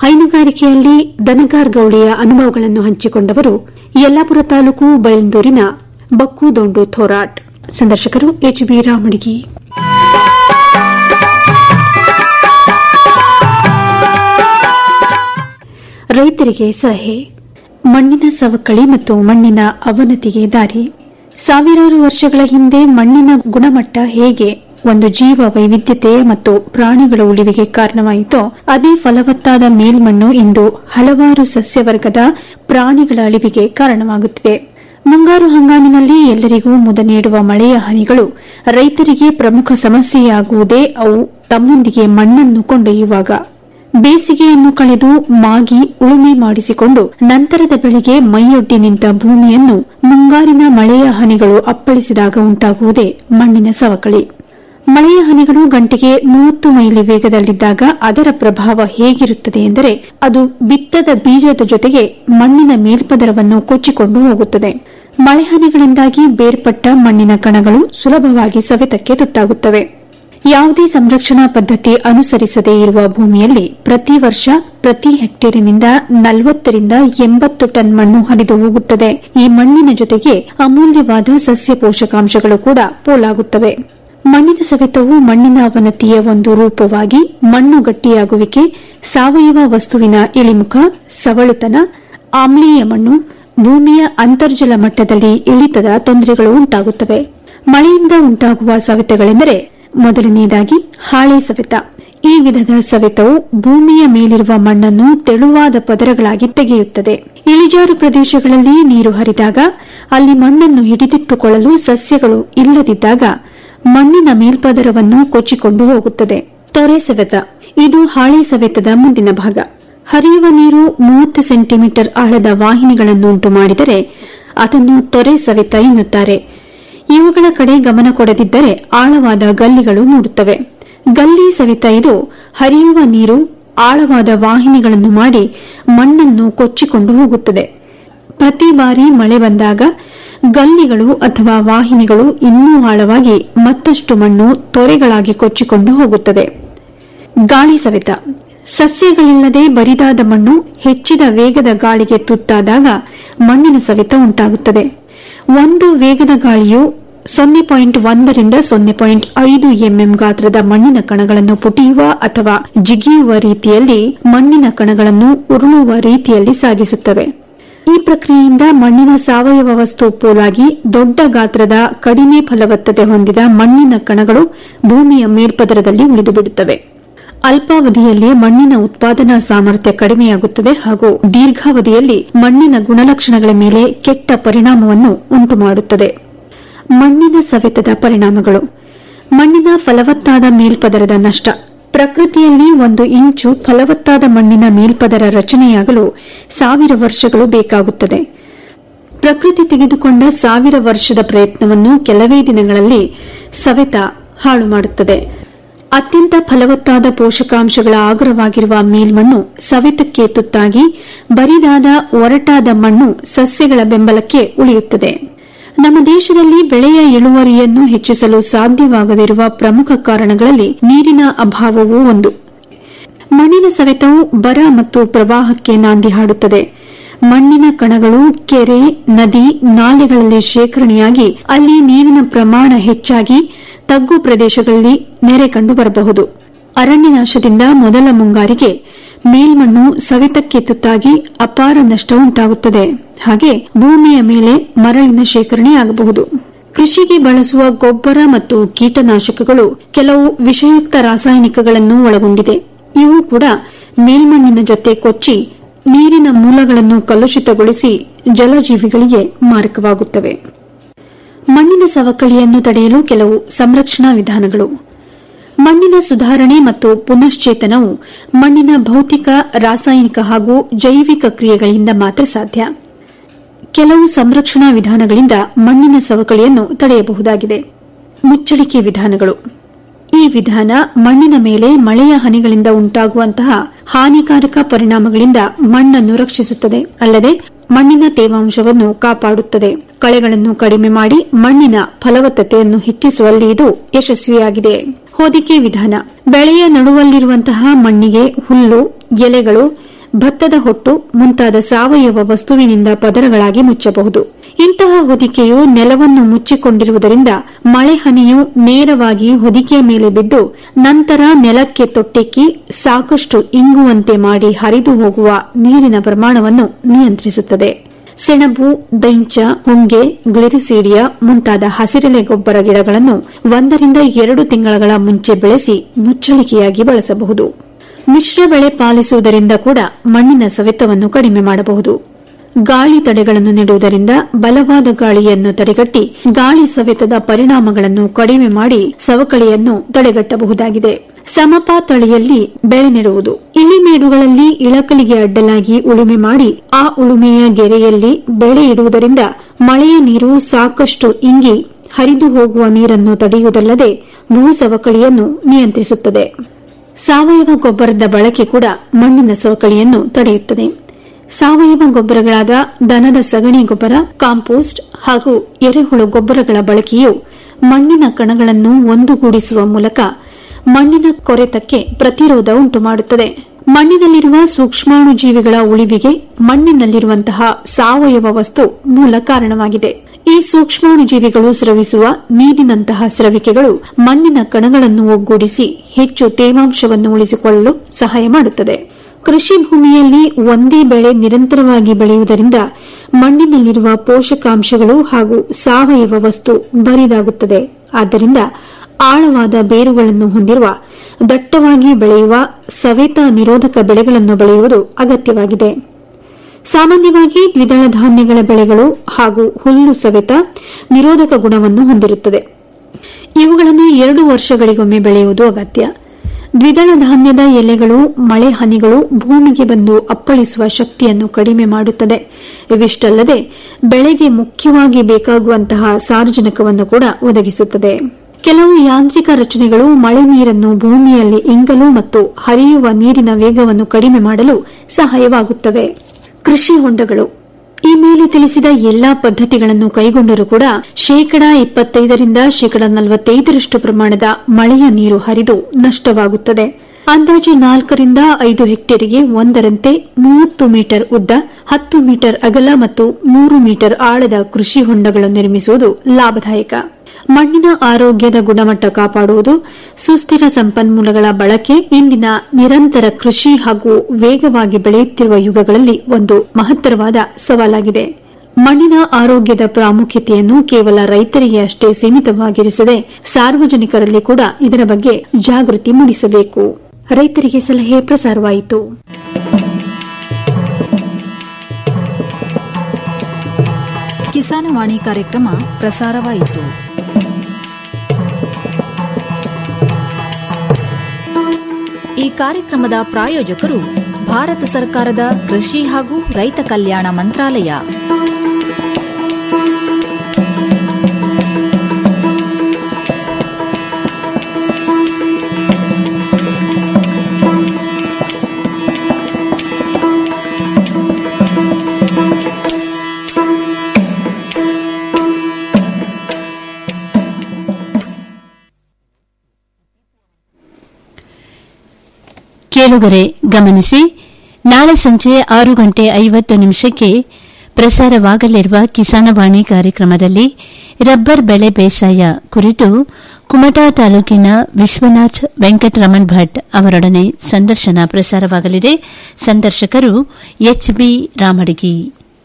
ಹೈನುಗಾರಿಕೆಯಲ್ಲಿ ದನಗಾರ್ ಗೌಳಿಯ ಅನುಭವಗಳನ್ನು ಹಂಚಿಕೊಂಡವರು ಯಲ್ಲಾಪುರ ತಾಲೂಕು ಬೈಲಂದೂರಿನ ಬಕ್ಕು ದೊಂಡು ಥೋರಾಟ್ ಸಂದರ್ಶಕರು ಎಚ್ಬಿ ರಾಮಡಿಗಿ ರೈತರಿಗೆ ಸಲಹೆ ಮಣ್ಣಿನ ಸವಕಳಿ ಮತ್ತು ಮಣ್ಣಿನ ಅವನತಿಗೆ ದಾರಿ ಸಾವಿರಾರು ವರ್ಷಗಳ ಹಿಂದೆ ಮಣ್ಣಿನ ಗುಣಮಟ್ಟ ಹೇಗೆ ಒಂದು ಜೀವ ವೈವಿಧ್ಯತೆ ಮತ್ತು ಪ್ರಾಣಿಗಳ ಉಳಿವಿಗೆ ಕಾರಣವಾಯಿತೋ ಅದೇ ಫಲವತ್ತಾದ ಮೇಲ್ಮಣ್ಣು ಇಂದು ಹಲವಾರು ಸಸ್ಯವರ್ಗದ ಪ್ರಾಣಿಗಳ ಅಳಿವಿಗೆ ಕಾರಣವಾಗುತ್ತಿದೆ ಮುಂಗಾರು ಹಂಗಾಮಿನಲ್ಲಿ ಎಲ್ಲರಿಗೂ ಮುದ ನೀಡುವ ಮಳೆಯ ಹನಿಗಳು ರೈತರಿಗೆ ಪ್ರಮುಖ ಸಮಸ್ಯೆಯಾಗುವುದೇ ಅವು ತಮ್ಮೊಂದಿಗೆ ಮಣ್ಣನ್ನು ಕೊಂಡೊಯ್ಯುವಾಗ ಬೇಸಿಗೆಯನ್ನು ಕಳೆದು ಮಾಗಿ ಉಳುಮೆ ಮಾಡಿಸಿಕೊಂಡು ನಂತರದ ಬೆಳೆಗೆ ಮೈಯೊಡ್ಡಿ ನಿಂತ ಭೂಮಿಯನ್ನು ಮುಂಗಾರಿನ ಮಳೆಯ ಹನಿಗಳು ಅಪ್ಪಳಿಸಿದಾಗ ಉಂಟಾಗುವುದೇ ಮಣ್ಣಿನ ಸವಕಳಿ ಮಳೆಯ ಹನಿಗಳು ಗಂಟೆಗೆ ಮೂವತ್ತು ಮೈಲಿ ವೇಗದಲ್ಲಿದ್ದಾಗ ಅದರ ಪ್ರಭಾವ ಹೇಗಿರುತ್ತದೆ ಎಂದರೆ ಅದು ಬಿತ್ತದ ಬೀಜದ ಜೊತೆಗೆ ಮಣ್ಣಿನ ಮೇಲ್ಪದರವನ್ನು ಕೊಚ್ಚಿಕೊಂಡು ಹೋಗುತ್ತದೆ ಮಳೆ ಹನಿಗಳಿಂದಾಗಿ ಬೇರ್ಪಟ್ಟ ಮಣ್ಣಿನ ಕಣಗಳು ಸುಲಭವಾಗಿ ಸವೆತಕ್ಕೆ ತುತ್ತಾಗುತ್ತವೆ ಯಾವುದೇ ಸಂರಕ್ಷಣಾ ಪದ್ಧತಿ ಅನುಸರಿಸದೇ ಇರುವ ಭೂಮಿಯಲ್ಲಿ ಪ್ರತಿ ವರ್ಷ ಪ್ರತಿ ಹೆಕ್ಟೇರಿನಿಂದ ನಲವತ್ತರಿಂದ ಎಂಬತ್ತು ಟನ್ ಮಣ್ಣು ಹರಿದು ಹೋಗುತ್ತದೆ ಈ ಮಣ್ಣಿನ ಜೊತೆಗೆ ಅಮೂಲ್ಯವಾದ ಸಸ್ಯ ಪೋಷಕಾಂಶಗಳು ಕೂಡ ಪೋಲಾಗುತ್ತವೆ ಮಣ್ಣಿನ ಸವೆತವು ಮಣ್ಣಿನ ಅವನತಿಯ ಒಂದು ರೂಪವಾಗಿ ಮಣ್ಣು ಗಟ್ಟಿಯಾಗುವಿಕೆ ಸಾವಯವ ವಸ್ತುವಿನ ಇಳಿಮುಖ ಸವಳುತನ ಆಮ್ಲೀಯ ಮಣ್ಣು ಭೂಮಿಯ ಅಂತರ್ಜಲ ಮಟ್ಟದಲ್ಲಿ ಇಳಿತದ ತೊಂದರೆಗಳು ಉಂಟಾಗುತ್ತವೆ ಮಳೆಯಿಂದ ಉಂಟಾಗುವ ಸವೆತಗಳೆಂದರೆ ಮೊದಲನೆಯದಾಗಿ ಹಾಳೆ ಸವೆತ ಈ ವಿಧದ ಸವೆತವು ಭೂಮಿಯ ಮೇಲಿರುವ ಮಣ್ಣನ್ನು ತೆಳುವಾದ ಪದರಗಳಾಗಿ ತೆಗೆಯುತ್ತದೆ ಇಳಿಜಾರು ಪ್ರದೇಶಗಳಲ್ಲಿ ನೀರು ಹರಿದಾಗ ಅಲ್ಲಿ ಮಣ್ಣನ್ನು ಹಿಡಿದಿಟ್ಟುಕೊಳ್ಳಲು ಸಸ್ಯಗಳು ಇಲ್ಲದಿದ್ದಾಗ ಮಣ್ಣಿನ ಮೇಲ್ಪದರವನ್ನು ಕೊಚ್ಚಿಕೊಂಡು ಹೋಗುತ್ತದೆ ತೊರೆ ಸವೆತ ಇದು ಹಾಳೆ ಸವೆತದ ಮುಂದಿನ ಭಾಗ ಹರಿಯುವ ನೀರು ಮೂವತ್ತು ಸೆಂಟಿಮೀಟರ್ ಆಳದ ವಾಹಿನಿಗಳನ್ನು ಉಂಟು ಮಾಡಿದರೆ ಅದನ್ನು ತೊರೆ ಸವೆತ ಎನ್ನುತ್ತಾರೆ ಇವುಗಳ ಕಡೆ ಗಮನ ಕೊಡದಿದ್ದರೆ ಆಳವಾದ ಗಲ್ಲಿಗಳು ಮೂಡುತ್ತವೆ ಗಲ್ಲಿ ಸವಿತ ಇದು ಹರಿಯುವ ನೀರು ಆಳವಾದ ವಾಹಿನಿಗಳನ್ನು ಮಾಡಿ ಮಣ್ಣನ್ನು ಕೊಚ್ಚಿಕೊಂಡು ಹೋಗುತ್ತದೆ ಪ್ರತಿ ಬಾರಿ ಮಳೆ ಬಂದಾಗ ಗಲ್ಲಿಗಳು ಅಥವಾ ವಾಹಿನಿಗಳು ಇನ್ನೂ ಆಳವಾಗಿ ಮತ್ತಷ್ಟು ಮಣ್ಣು ತೊರೆಗಳಾಗಿ ಕೊಚ್ಚಿಕೊಂಡು ಹೋಗುತ್ತದೆ ಗಾಳಿ ಸವೆತ ಸಸ್ಯಗಳಿಲ್ಲದೆ ಬರಿದಾದ ಮಣ್ಣು ಹೆಚ್ಚಿದ ವೇಗದ ಗಾಳಿಗೆ ತುತ್ತಾದಾಗ ಮಣ್ಣಿನ ಸವೆತ ಉಂಟಾಗುತ್ತದೆ ಒಂದು ವೇಗದ ಗಾಳಿಯು ಸೊನ್ನೆ ಪಾಯಿಂಟ್ ಒಂದರಿಂದ ಸೊನ್ನೆ ಪಾಯಿಂಟ್ ಐದು ಎಂಎಂ ಗಾತ್ರದ ಮಣ್ಣಿನ ಕಣಗಳನ್ನು ಪುಟಿಯುವ ಅಥವಾ ಜಿಗಿಯುವ ರೀತಿಯಲ್ಲಿ ಮಣ್ಣಿನ ಕಣಗಳನ್ನು ಉರುಳುವ ರೀತಿಯಲ್ಲಿ ಸಾಗಿಸುತ್ತವೆ ಈ ಪ್ರಕ್ರಿಯೆಯಿಂದ ಮಣ್ಣಿನ ಸಾವಯವ ವಸ್ತು ಪೋಲಾಗಿ ದೊಡ್ಡ ಗಾತ್ರದ ಕಡಿಮೆ ಫಲವತ್ತತೆ ಹೊಂದಿದ ಮಣ್ಣಿನ ಕಣಗಳು ಭೂಮಿಯ ಮೇಲ್ಪದರದಲ್ಲಿ ಉಳಿದುಬಿಡುತ್ತವೆ ಅಲ್ಪಾವಧಿಯಲ್ಲಿ ಮಣ್ಣಿನ ಉತ್ಪಾದನಾ ಸಾಮರ್ಥ್ಯ ಕಡಿಮೆಯಾಗುತ್ತದೆ ಹಾಗೂ ದೀರ್ಘಾವಧಿಯಲ್ಲಿ ಮಣ್ಣಿನ ಗುಣಲಕ್ಷಣಗಳ ಮೇಲೆ ಕೆಟ್ಟ ಪರಿಣಾಮವನ್ನು ಉಂಟುಮಾಡುತ್ತದೆ ಮಣ್ಣಿನ ಸವೆತದ ಪರಿಣಾಮಗಳು ಮಣ್ಣಿನ ಫಲವತ್ತಾದ ಮೇಲ್ಪದರದ ನಷ್ಟ ಪ್ರಕೃತಿಯಲ್ಲಿ ಒಂದು ಇಂಚು ಫಲವತ್ತಾದ ಮಣ್ಣಿನ ಮೇಲ್ಪದರ ರಚನೆಯಾಗಲು ಸಾವಿರ ವರ್ಷಗಳು ಬೇಕಾಗುತ್ತದೆ ಪ್ರಕೃತಿ ತೆಗೆದುಕೊಂಡ ಸಾವಿರ ವರ್ಷದ ಪ್ರಯತ್ನವನ್ನು ಕೆಲವೇ ದಿನಗಳಲ್ಲಿ ಸವೆತ ಹಾಳು ಮಾಡುತ್ತದೆ ಅತ್ಯಂತ ಫಲವತ್ತಾದ ಪೋಷಕಾಂಶಗಳ ಆಗರವಾಗಿರುವ ಮೇಲ್ಮಣ್ಣು ಸವೆತಕ್ಕೆ ತುತ್ತಾಗಿ ಬರಿದಾದ ಒರಟಾದ ಮಣ್ಣು ಸಸ್ಯಗಳ ಬೆಂಬಲಕ್ಕೆ ಉಳಿಯುತ್ತದೆ ನಮ್ಮ ದೇಶದಲ್ಲಿ ಬೆಳೆಯ ಇಳುವರಿಯನ್ನು ಹೆಚ್ಚಿಸಲು ಸಾಧ್ಯವಾಗದಿರುವ ಪ್ರಮುಖ ಕಾರಣಗಳಲ್ಲಿ ನೀರಿನ ಅಭಾವವೂ ಒಂದು ಮಣ್ಣಿನ ಸವೆತವು ಬರ ಮತ್ತು ಪ್ರವಾಹಕ್ಕೆ ನಾಂದಿ ಹಾಡುತ್ತದೆ ಮಣ್ಣಿನ ಕಣಗಳು ಕೆರೆ ನದಿ ನಾಲೆಗಳಲ್ಲಿ ಶೇಖರಣೆಯಾಗಿ ಅಲ್ಲಿ ನೀರಿನ ಪ್ರಮಾಣ ಹೆಚ್ಚಾಗಿ ತಗ್ಗು ಪ್ರದೇಶಗಳಲ್ಲಿ ನೆರೆ ಕಂಡು ಬರಬಹುದು ಅರಣ್ಯನಾಶದಿಂದ ಮೊದಲ ಮುಂಗಾರಿಗೆ ಮೇಲ್ಮಣ್ಣು ಸವೆತಕ್ಕೆ ತುತ್ತಾಗಿ ಅಪಾರ ನಷ್ಟ ಉಂಟಾಗುತ್ತದೆ ಹಾಗೆ ಭೂಮಿಯ ಮೇಲೆ ಮರಳಿನ ಶೇಖರಣೆಯಾಗಬಹುದು ಕೃಷಿಗೆ ಬಳಸುವ ಗೊಬ್ಬರ ಮತ್ತು ಕೀಟನಾಶಕಗಳು ಕೆಲವು ವಿಷಯುಕ್ತ ರಾಸಾಯನಿಕಗಳನ್ನು ಒಳಗೊಂಡಿದೆ ಇವು ಕೂಡ ಮೇಲ್ಮಣ್ಣಿನ ಜೊತೆ ಕೊಚ್ಚಿ ನೀರಿನ ಮೂಲಗಳನ್ನು ಕಲುಷಿತಗೊಳಿಸಿ ಜಲಜೀವಿಗಳಿಗೆ ಮಾರಕವಾಗುತ್ತವೆ ಮಣ್ಣಿನ ಸವಕಳಿಯನ್ನು ತಡೆಯಲು ಕೆಲವು ಸಂರಕ್ಷಣಾ ವಿಧಾನಗಳು ಮಣ್ಣಿನ ಸುಧಾರಣೆ ಮತ್ತು ಪುನಶ್ಚೇತನವು ಮಣ್ಣಿನ ಭೌತಿಕ ರಾಸಾಯನಿಕ ಹಾಗೂ ಜೈವಿಕ ಕ್ರಿಯೆಗಳಿಂದ ಮಾತ್ರ ಸಾಧ್ಯ ಕೆಲವು ಸಂರಕ್ಷಣಾ ವಿಧಾನಗಳಿಂದ ಮಣ್ಣಿನ ಸವಕಳಿಯನ್ನು ತಡೆಯಬಹುದಾಗಿದೆ ಮುಚ್ಚಳಿಕೆ ವಿಧಾನಗಳು ಈ ವಿಧಾನ ಮಣ್ಣಿನ ಮೇಲೆ ಮಳೆಯ ಹನಿಗಳಿಂದ ಉಂಟಾಗುವಂತಹ ಹಾನಿಕಾರಕ ಪರಿಣಾಮಗಳಿಂದ ಮಣ್ಣನ್ನು ರಕ್ಷಿಸುತ್ತದೆ ಅಲ್ಲದೆ ಮಣ್ಣಿನ ತೇವಾಂಶವನ್ನು ಕಾಪಾಡುತ್ತದೆ ಕಳೆಗಳನ್ನು ಕಡಿಮೆ ಮಾಡಿ ಮಣ್ಣಿನ ಫಲವತ್ತತೆಯನ್ನು ಹೆಚ್ಚಿಸುವಲ್ಲಿ ಇದು ಯಶಸ್ವಿಯಾಗಿದೆ ಹೊದಿಕೆ ವಿಧಾನ ಬೆಳೆಯ ನಡುವಲ್ಲಿರುವಂತಹ ಮಣ್ಣಿಗೆ ಹುಲ್ಲು ಎಲೆಗಳು ಭತ್ತದ ಹೊಟ್ಟು ಮುಂತಾದ ಸಾವಯವ ವಸ್ತುವಿನಿಂದ ಪದರಗಳಾಗಿ ಮುಚ್ಚಬಹುದು ಇಂತಹ ಹೊದಿಕೆಯು ನೆಲವನ್ನು ಮುಚ್ಚಿಕೊಂಡಿರುವುದರಿಂದ ಮಳೆ ಹನಿಯು ನೇರವಾಗಿ ಹೊದಿಕೆಯ ಮೇಲೆ ಬಿದ್ದು ನಂತರ ನೆಲಕ್ಕೆ ತೊಟ್ಟೆಕ್ಕಿ ಸಾಕಷ್ಟು ಇಂಗುವಂತೆ ಮಾಡಿ ಹರಿದು ಹೋಗುವ ನೀರಿನ ಪ್ರಮಾಣವನ್ನು ನಿಯಂತ್ರಿಸುತ್ತದೆ ಸೆಣಬು ದೈಂಚ ಹೊಂಗೆ ಗ್ಲಿರಿಸೀಡಿಯಾ ಮುಂತಾದ ಹಸಿರೆಲೆ ಗೊಬ್ಬರ ಗಿಡಗಳನ್ನು ಒಂದರಿಂದ ಎರಡು ತಿಂಗಳ ಮುಂಚೆ ಬೆಳೆಸಿ ಮುಚ್ಚಳಿಕೆಯಾಗಿ ಬಳಸಬಹುದು ಮಿಶ್ರ ಬೆಳೆ ಪಾಲಿಸುವುದರಿಂದ ಕೂಡ ಮಣ್ಣಿನ ಸವೆತವನ್ನು ಕಡಿಮೆ ಮಾಡಬಹುದು ಗಾಳಿ ತಡೆಗಳನ್ನು ನೀಡುವುದರಿಂದ ಬಲವಾದ ಗಾಳಿಯನ್ನು ತಡೆಗಟ್ಟಿ ಗಾಳಿ ಸವೆತದ ಪರಿಣಾಮಗಳನ್ನು ಕಡಿಮೆ ಮಾಡಿ ಸವಕಳಿಯನ್ನು ತಡೆಗಟ್ಟಬಹುದಾಗಿದೆ ಸಮಪಾತಳಿಯಲ್ಲಿ ಬೆಳೆ ನೆಡುವುದು ಇಳಿಮೇಡುಗಳಲ್ಲಿ ಇಳಕಲಿಗೆ ಅಡ್ಡಲಾಗಿ ಉಳುಮೆ ಮಾಡಿ ಆ ಉಳುಮೆಯ ಗೆರೆಯಲ್ಲಿ ಬೆಳೆ ಇಡುವುದರಿಂದ ಮಳೆಯ ನೀರು ಸಾಕಷ್ಟು ಇಂಗಿ ಹರಿದು ಹೋಗುವ ನೀರನ್ನು ತಡೆಯುವುದಲ್ಲದೆ ಭೂ ಸವಕಳಿಯನ್ನು ನಿಯಂತ್ರಿಸುತ್ತದೆ ಸಾವಯವ ಗೊಬ್ಬರದ ಬಳಕೆ ಕೂಡ ಮಣ್ಣಿನ ಸವಕಳಿಯನ್ನು ತಡೆಯುತ್ತದೆ ಸಾವಯವ ಗೊಬ್ಬರಗಳಾದ ದನದ ಸಗಣಿ ಗೊಬ್ಬರ ಕಾಂಪೋಸ್ಟ್ ಹಾಗೂ ಎರೆಹುಳು ಗೊಬ್ಬರಗಳ ಬಳಕೆಯು ಮಣ್ಣಿನ ಕಣಗಳನ್ನು ಒಂದುಗೂಡಿಸುವ ಮೂಲಕ ಮಣ್ಣಿನ ಕೊರೆತಕ್ಕೆ ಪ್ರತಿರೋಧ ಉಂಟುಮಾಡುತ್ತದೆ ಮಣ್ಣಿನಲ್ಲಿರುವ ಸೂಕ್ಷ್ಮಾಣುಜೀವಿಗಳ ಉಳಿವಿಗೆ ಮಣ್ಣಿನಲ್ಲಿರುವಂತಹ ಸಾವಯವ ವಸ್ತು ಮೂಲ ಕಾರಣವಾಗಿದೆ ಈ ಸೂಕ್ಷ್ಮಾಣುಜೀವಿಗಳು ಸ್ರವಿಸುವ ನೀರಿನಂತಹ ಸ್ರವಿಕೆಗಳು ಮಣ್ಣಿನ ಕಣಗಳನ್ನು ಒಗ್ಗೂಡಿಸಿ ಹೆಚ್ಚು ತೇವಾಂಶವನ್ನು ಉಳಿಸಿಕೊಳ್ಳಲು ಸಹಾಯ ಮಾಡುತ್ತದೆ ಕೃಷಿ ಭೂಮಿಯಲ್ಲಿ ಒಂದೇ ಬೆಳೆ ನಿರಂತರವಾಗಿ ಬೆಳೆಯುವುದರಿಂದ ಮಣ್ಣಿನಲ್ಲಿರುವ ಪೋಷಕಾಂಶಗಳು ಹಾಗೂ ಸಾವಯವ ವಸ್ತು ಬರಿದಾಗುತ್ತದೆ ಆದ್ದರಿಂದ ಆಳವಾದ ಬೇರುಗಳನ್ನು ಹೊಂದಿರುವ ದಟ್ಟವಾಗಿ ಬೆಳೆಯುವ ಸವೆತ ನಿರೋಧಕ ಬೆಳೆಗಳನ್ನು ಬೆಳೆಯುವುದು ಅಗತ್ಯವಾಗಿದೆ ಸಾಮಾನ್ಯವಾಗಿ ದ್ವಿದಳ ಧಾನ್ಯಗಳ ಬೆಳೆಗಳು ಹಾಗೂ ಹುಲ್ಲು ಸವೆತ ನಿರೋಧಕ ಗುಣವನ್ನು ಹೊಂದಿರುತ್ತದೆ ಇವುಗಳನ್ನು ಎರಡು ವರ್ಷಗಳಿಗೊಮ್ಮೆ ಬೆಳೆಯುವುದು ಅಗತ್ಯ ದ್ವಿದಳ ಧಾನ್ಯದ ಎಲೆಗಳು ಮಳೆ ಹನಿಗಳು ಭೂಮಿಗೆ ಬಂದು ಅಪ್ಪಳಿಸುವ ಶಕ್ತಿಯನ್ನು ಕಡಿಮೆ ಮಾಡುತ್ತದೆ ಇವಿಷ್ಟಲ್ಲದೆ ಬೆಳೆಗೆ ಮುಖ್ಯವಾಗಿ ಬೇಕಾಗುವಂತಹ ಸಾರಜನಕವನ್ನು ಕೂಡ ಒದಗಿಸುತ್ತದೆ ಕೆಲವು ಯಾಂತ್ರಿಕ ರಚನೆಗಳು ಮಳೆ ನೀರನ್ನು ಭೂಮಿಯಲ್ಲಿ ಇಂಗಲು ಮತ್ತು ಹರಿಯುವ ನೀರಿನ ವೇಗವನ್ನು ಕಡಿಮೆ ಮಾಡಲು ಸಹಾಯವಾಗುತ್ತವೆ ಕೃಷಿ ಹೊಂಡಗಳು ಈ ಮೇಲೆ ತಿಳಿಸಿದ ಎಲ್ಲಾ ಪದ್ಧತಿಗಳನ್ನು ಕೈಗೊಂಡರೂ ಕೂಡ ಶೇಕಡಾ ಇಪ್ಪತ್ತೈದರಿಂದ ಶೇಕಡಾ ನಲವತ್ತೈದರಷ್ಟು ಪ್ರಮಾಣದ ಮಳೆಯ ನೀರು ಹರಿದು ನಷ್ಟವಾಗುತ್ತದೆ ಅಂದಾಜು ನಾಲ್ಕರಿಂದ ಐದು ಹೆಕ್ಟೇರಿಗೆ ಒಂದರಂತೆ ಮೂವತ್ತು ಮೀಟರ್ ಉದ್ದ ಹತ್ತು ಮೀಟರ್ ಅಗಲ ಮತ್ತು ಮೂರು ಮೀಟರ್ ಆಳದ ಕೃಷಿ ಹೊಂಡಗಳು ನಿರ್ಮಿಸುವುದು ಲಾಭದಾಯಕ ಮಣ್ಣಿನ ಆರೋಗ್ಯದ ಗುಣಮಟ್ಟ ಕಾಪಾಡುವುದು ಸುಸ್ಥಿರ ಸಂಪನ್ಮೂಲಗಳ ಬಳಕೆ ಇಂದಿನ ನಿರಂತರ ಕೃಷಿ ಹಾಗೂ ವೇಗವಾಗಿ ಬೆಳೆಯುತ್ತಿರುವ ಯುಗಗಳಲ್ಲಿ ಒಂದು ಮಹತ್ತರವಾದ ಸವಾಲಾಗಿದೆ ಮಣ್ಣಿನ ಆರೋಗ್ಯದ ಪ್ರಾಮುಖ್ಯತೆಯನ್ನು ಕೇವಲ ರೈತರಿಗೆ ಅಷ್ಟೇ ಸೀಮಿತವಾಗಿರಿಸದೆ ಸಾರ್ವಜನಿಕರಲ್ಲಿ ಕೂಡ ಇದರ ಬಗ್ಗೆ ಜಾಗೃತಿ ಮೂಡಿಸಬೇಕು ರೈತರಿಗೆ ಸಲಹೆ ಪ್ರಸಾರವಾಯಿತು
ಕಿಸಾನವಾಣಿ ಕಾರ್ಯಕ್ರಮ ಪ್ರಸಾರವಾಯಿತು ಈ ಕಾರ್ಯಕ್ರಮದ ಪ್ರಾಯೋಜಕರು ಭಾರತ ಸರ್ಕಾರದ ಕೃಷಿ ಹಾಗೂ ರೈತ ಕಲ್ಯಾಣ ಮಂತ್ರಾಲಯ
ಕೇಳುಗರೆ ಗಮನಿಸಿ ನಾಳೆ ಸಂಜೆ ಆರು ಗಂಟೆ ಐವತ್ತು ನಿಮಿಷಕ್ಕೆ ಪ್ರಸಾರವಾಗಲಿರುವ ಕಿಸಾನವಾಣಿ ಕಾರ್ಯಕ್ರಮದಲ್ಲಿ ರಬ್ಬರ್ ಬೆಳೆ ಬೇಸಾಯ ಕುರಿತು ಕುಮಟಾ ತಾಲೂಕಿನ ವಿಶ್ವನಾಥ್ ವೆಂಕಟರಮಣ್ ಭಟ್ ಅವರೊಡನೆ ಸಂದರ್ಶನ ಪ್ರಸಾರವಾಗಲಿದೆ ಸಂದರ್ಶಕರು ಎಚ್ಬಿ ರಾಮಡಗಿ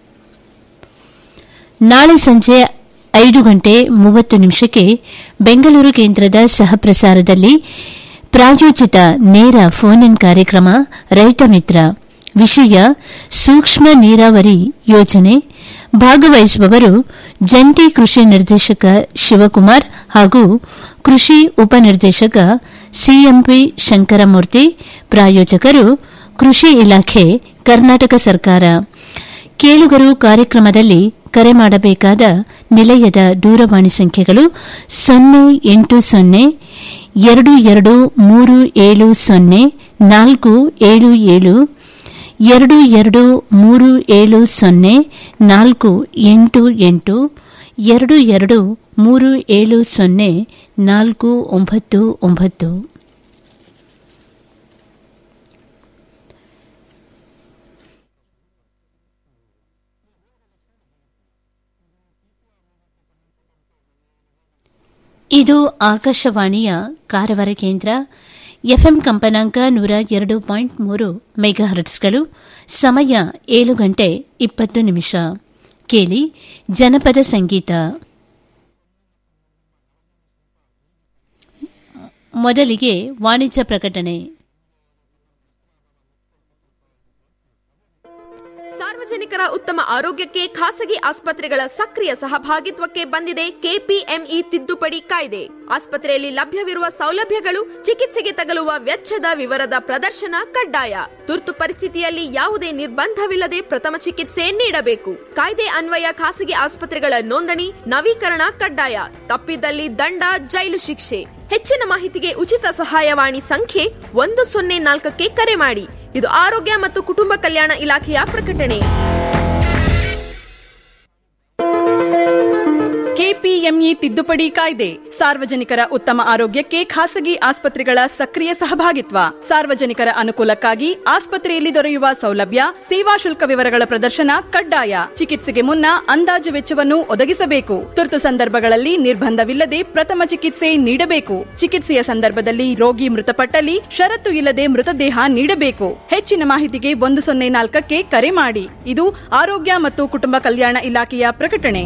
ನಾಳೆ ಸಂಜೆ ಐದು ಗಂಟೆ ಮೂವತ್ತು ನಿಮಿಷಕ್ಕೆ ಬೆಂಗಳೂರು ಕೇಂದ್ರದ ಸಹಪ್ರಸಾರದಲ್ಲಿ ಪ್ರಾಯೋಜಿತ ನೇರ ಫೋನ್ ಇನ್ ಕಾರ್ಯಕ್ರಮ ರೈತ ಮಿತ್ರ ವಿಷಯ ಸೂಕ್ಷ್ಮ ನೀರಾವರಿ ಯೋಜನೆ ಭಾಗವಹಿಸುವವರು ಜಂಟಿ ಕೃಷಿ ನಿರ್ದೇಶಕ ಶಿವಕುಮಾರ್ ಹಾಗೂ ಕೃಷಿ ಉಪನಿರ್ದೇಶಕ ಸಿಎಂಪಿ ಶಂಕರಮೂರ್ತಿ ಪ್ರಾಯೋಜಕರು ಕೃಷಿ ಇಲಾಖೆ ಕರ್ನಾಟಕ ಸರ್ಕಾರ ಕೇಳುಗರು ಕಾರ್ಯಕ್ರಮದಲ್ಲಿ ಕರೆ ಮಾಡಬೇಕಾದ ನಿಲಯದ ದೂರವಾಣಿ ಸಂಖ್ಯೆಗಳು ಸೊನ್ನೆ ಎಂಟು ಸೊನ್ನೆ ಎರಡು ಎರಡು ಮೂರು ಏಳು ಸೊನ್ನೆ ನಾಲ್ಕು ಏಳು ಏಳು ಎರಡು ಎರಡು ಮೂರು ಏಳು ಸೊನ್ನೆ ನಾಲ್ಕು ಎಂಟು ಎಂಟು ಎರಡು ಎರಡು ಮೂರು ಏಳು ಸೊನ್ನೆ ನಾಲ್ಕು ಒಂಬತ್ತು ಒಂಬತ್ತು ಇದು ಆಕಾಶವಾಣಿಯ ಕಾರವಾರ ಕೇಂದ್ರ ಎಫ್ಎಂ ಕಂಪನಾಂಕ ನೂರ ಎರಡು ಪಾಯಿಂಟ್ ಮೂರು ಮೆಗಾಹರ್ಟ್ಸ್ಗಳು ಸಮಯ ಏಳು ಗಂಟೆ ಇಪ್ಪತ್ತು ನಿಮಿಷ ಕೇಳಿ ಜನಪದ ಸಂಗೀತ ಮೊದಲಿಗೆ ವಾಣಿಜ್ಯ ಪ್ರಕಟಣೆ
ಸಾರ್ವಜನಿಕರ ಉತ್ತಮ ಆರೋಗ್ಯಕ್ಕೆ ಖಾಸಗಿ ಆಸ್ಪತ್ರೆಗಳ ಸಕ್ರಿಯ ಸಹಭಾಗಿತ್ವಕ್ಕೆ ಬಂದಿದೆ ಕೆಪಿಎಂಇ ತಿದ್ದುಪಡಿ ಕಾಯ್ದೆ ಆಸ್ಪತ್ರೆಯಲ್ಲಿ ಲಭ್ಯವಿರುವ ಸೌಲಭ್ಯಗಳು ಚಿಕಿತ್ಸೆಗೆ ತಗಲುವ ವೆಚ್ಚದ ವಿವರದ ಪ್ರದರ್ಶನ ಕಡ್ಡಾಯ ತುರ್ತು ಪರಿಸ್ಥಿತಿಯಲ್ಲಿ ಯಾವುದೇ ನಿರ್ಬಂಧವಿಲ್ಲದೆ ಪ್ರಥಮ ಚಿಕಿತ್ಸೆ ನೀಡಬೇಕು ಕಾಯ್ದೆ ಅನ್ವಯ ಖಾಸಗಿ ಆಸ್ಪತ್ರೆಗಳ ನೋಂದಣಿ ನವೀಕರಣ ಕಡ್ಡಾಯ ತಪ್ಪಿದಲ್ಲಿ ದಂಡ ಜೈಲು ಶಿಕ್ಷೆ ಹೆಚ್ಚಿನ ಮಾಹಿತಿಗೆ ಉಚಿತ ಸಹಾಯವಾಣಿ ಸಂಖ್ಯೆ ಒಂದು ಸೊನ್ನೆ ನಾಲ್ಕಕ್ಕೆ ಕರೆ ಮಾಡಿ ಇದು ಆರೋಗ್ಯ ಮತ್ತು ಕುಟುಂಬ ಕಲ್ಯಾಣ ಇಲಾಖೆಯ ಪ್ರಕಟಣೆ
ಕೆಪಿಎಂಇ ತಿದ್ದುಪಡಿ ಕಾಯ್ದೆ ಸಾರ್ವಜನಿಕರ ಉತ್ತಮ ಆರೋಗ್ಯಕ್ಕೆ ಖಾಸಗಿ ಆಸ್ಪತ್ರೆಗಳ ಸಕ್ರಿಯ ಸಹಭಾಗಿತ್ವ ಸಾರ್ವಜನಿಕರ ಅನುಕೂಲಕ್ಕಾಗಿ ಆಸ್ಪತ್ರೆಯಲ್ಲಿ ದೊರೆಯುವ ಸೌಲಭ್ಯ ಸೇವಾ ಶುಲ್ಕ ವಿವರಗಳ ಪ್ರದರ್ಶನ ಕಡ್ಡಾಯ ಚಿಕಿತ್ಸೆಗೆ ಮುನ್ನ ಅಂದಾಜು ವೆಚ್ಚವನ್ನು ಒದಗಿಸಬೇಕು ತುರ್ತು ಸಂದರ್ಭಗಳಲ್ಲಿ ನಿರ್ಬಂಧವಿಲ್ಲದೆ ಪ್ರಥಮ ಚಿಕಿತ್ಸೆ ನೀಡಬೇಕು ಚಿಕಿತ್ಸೆಯ ಸಂದರ್ಭದಲ್ಲಿ ರೋಗಿ ಮೃತಪಟ್ಟಲ್ಲಿ ಷರತ್ತು ಇಲ್ಲದೆ ಮೃತದೇಹ ನೀಡಬೇಕು ಹೆಚ್ಚಿನ ಮಾಹಿತಿಗೆ ಒಂದು ಸೊನ್ನೆ ನಾಲ್ಕಕ್ಕೆ ಕರೆ ಮಾಡಿ ಇದು ಆರೋಗ್ಯ ಮತ್ತು ಕುಟುಂಬ ಕಲ್ಯಾಣ ಇಲಾಖೆಯ ಪ್ರಕಟಣೆ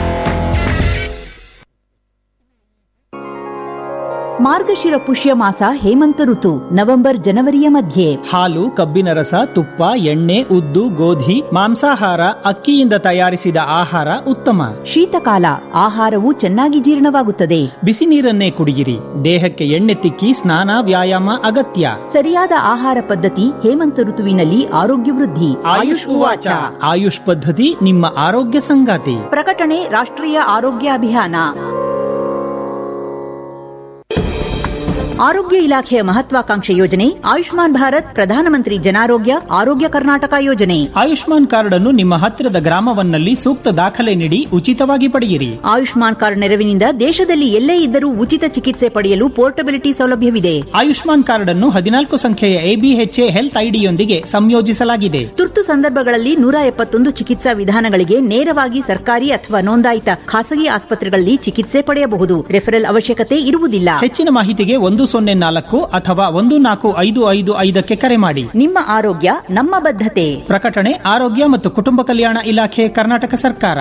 ಮಾರ್ಗಶಿರ ಪುಷ್ಯ ಮಾಸ ಹೇಮಂತ ಋತು ನವೆಂಬರ್ ಜನವರಿಯ ಮಧ್ಯೆ
ಹಾಲು ಕಬ್ಬಿನ ರಸ ತುಪ್ಪ ಎಣ್ಣೆ ಉದ್ದು ಗೋಧಿ ಮಾಂಸಾಹಾರ ಅಕ್ಕಿಯಿಂದ ತಯಾರಿಸಿದ ಆಹಾರ ಉತ್ತಮ
ಶೀತಕಾಲ ಆಹಾರವು ಚೆನ್ನಾಗಿ ಜೀರ್ಣವಾಗುತ್ತದೆ
ಬಿಸಿ ನೀರನ್ನೇ ಕುಡಿಯಿರಿ ದೇಹಕ್ಕೆ ಎಣ್ಣೆ ತಿಕ್ಕಿ ಸ್ನಾನ ವ್ಯಾಯಾಮ ಅಗತ್ಯ
ಸರಿಯಾದ ಆಹಾರ ಪದ್ಧತಿ ಹೇಮಂತ ಋತುವಿನಲ್ಲಿ ಆರೋಗ್ಯ ವೃದ್ಧಿ
ಆಯುಷ್ ಉವಾಚ ಆಯುಷ್ ಪದ್ಧತಿ ನಿಮ್ಮ ಆರೋಗ್ಯ ಸಂಗಾತಿ
ಪ್ರಕಟಣೆ ರಾಷ್ಟ್ರೀಯ ಆರೋಗ್ಯ ಅಭಿಯಾನ ಆರೋಗ್ಯ ಇಲಾಖೆಯ ಮಹತ್ವಾಕಾಂಕ್ಷೆ ಯೋಜನೆ ಆಯುಷ್ಮಾನ್ ಭಾರತ್ ಪ್ರಧಾನಮಂತ್ರಿ ಜನಾರೋಗ್ಯ ಆರೋಗ್ಯ ಕರ್ನಾಟಕ ಯೋಜನೆ
ಆಯುಷ್ಮಾನ್ ಕಾರ್ಡ್ ಅನ್ನು ನಿಮ್ಮ ಹತ್ತಿರದ ಗ್ರಾಮವನ್ನಲ್ಲಿ ಸೂಕ್ತ ದಾಖಲೆ ನೀಡಿ ಉಚಿತವಾಗಿ ಪಡೆಯಿರಿ
ಆಯುಷ್ಮಾನ್ ಕಾರ್ಡ್ ನೆರವಿನಿಂದ ದೇಶದಲ್ಲಿ ಎಲ್ಲೇ ಇದ್ದರೂ ಉಚಿತ ಚಿಕಿತ್ಸೆ ಪಡೆಯಲು ಪೋರ್ಟಬಿಲಿಟಿ ಸೌಲಭ್ಯವಿದೆ
ಆಯುಷ್ಮಾನ್ ಕಾರ್ಡ್ ಅನ್ನು ಹದಿನಾಲ್ಕು ಸಂಖ್ಯೆಯ ಎಬಿಎಚ್ಎ ಹೆಲ್ತ್ ಐಡಿಯೊಂದಿಗೆ ಸಂಯೋಜಿಸಲಾಗಿದೆ
ತುರ್ತು ಸಂದರ್ಭಗಳಲ್ಲಿ ನೂರ ಎಪ್ಪತ್ತೊಂದು ಚಿಕಿತ್ಸಾ ವಿಧಾನಗಳಿಗೆ ನೇರವಾಗಿ ಸರ್ಕಾರಿ ಅಥವಾ ನೋಂದಾಯಿತ ಖಾಸಗಿ ಆಸ್ಪತ್ರೆಗಳಲ್ಲಿ ಚಿಕಿತ್ಸೆ ಪಡೆಯಬಹುದು ರೆಫರಲ್ ಅವಶ್ಯಕತೆ ಇರುವುದಿಲ್ಲ
ಹೆಚ್ಚಿನ ಮಾಹಿತಿಗೆ ಒಂದು ಸೊನ್ನೆ ನಾಲ್ಕು ಅಥವಾ ಒಂದು ನಾಲ್ಕು ಐದು ಐದು ಐದಕ್ಕೆ ಕರೆ ಮಾಡಿ
ನಿಮ್ಮ ಆರೋಗ್ಯ ನಮ್ಮ ಬದ್ಧತೆ
ಪ್ರಕಟಣೆ ಆರೋಗ್ಯ ಮತ್ತು ಕುಟುಂಬ ಕಲ್ಯಾಣ ಇಲಾಖೆ ಕರ್ನಾಟಕ ಸರ್ಕಾರ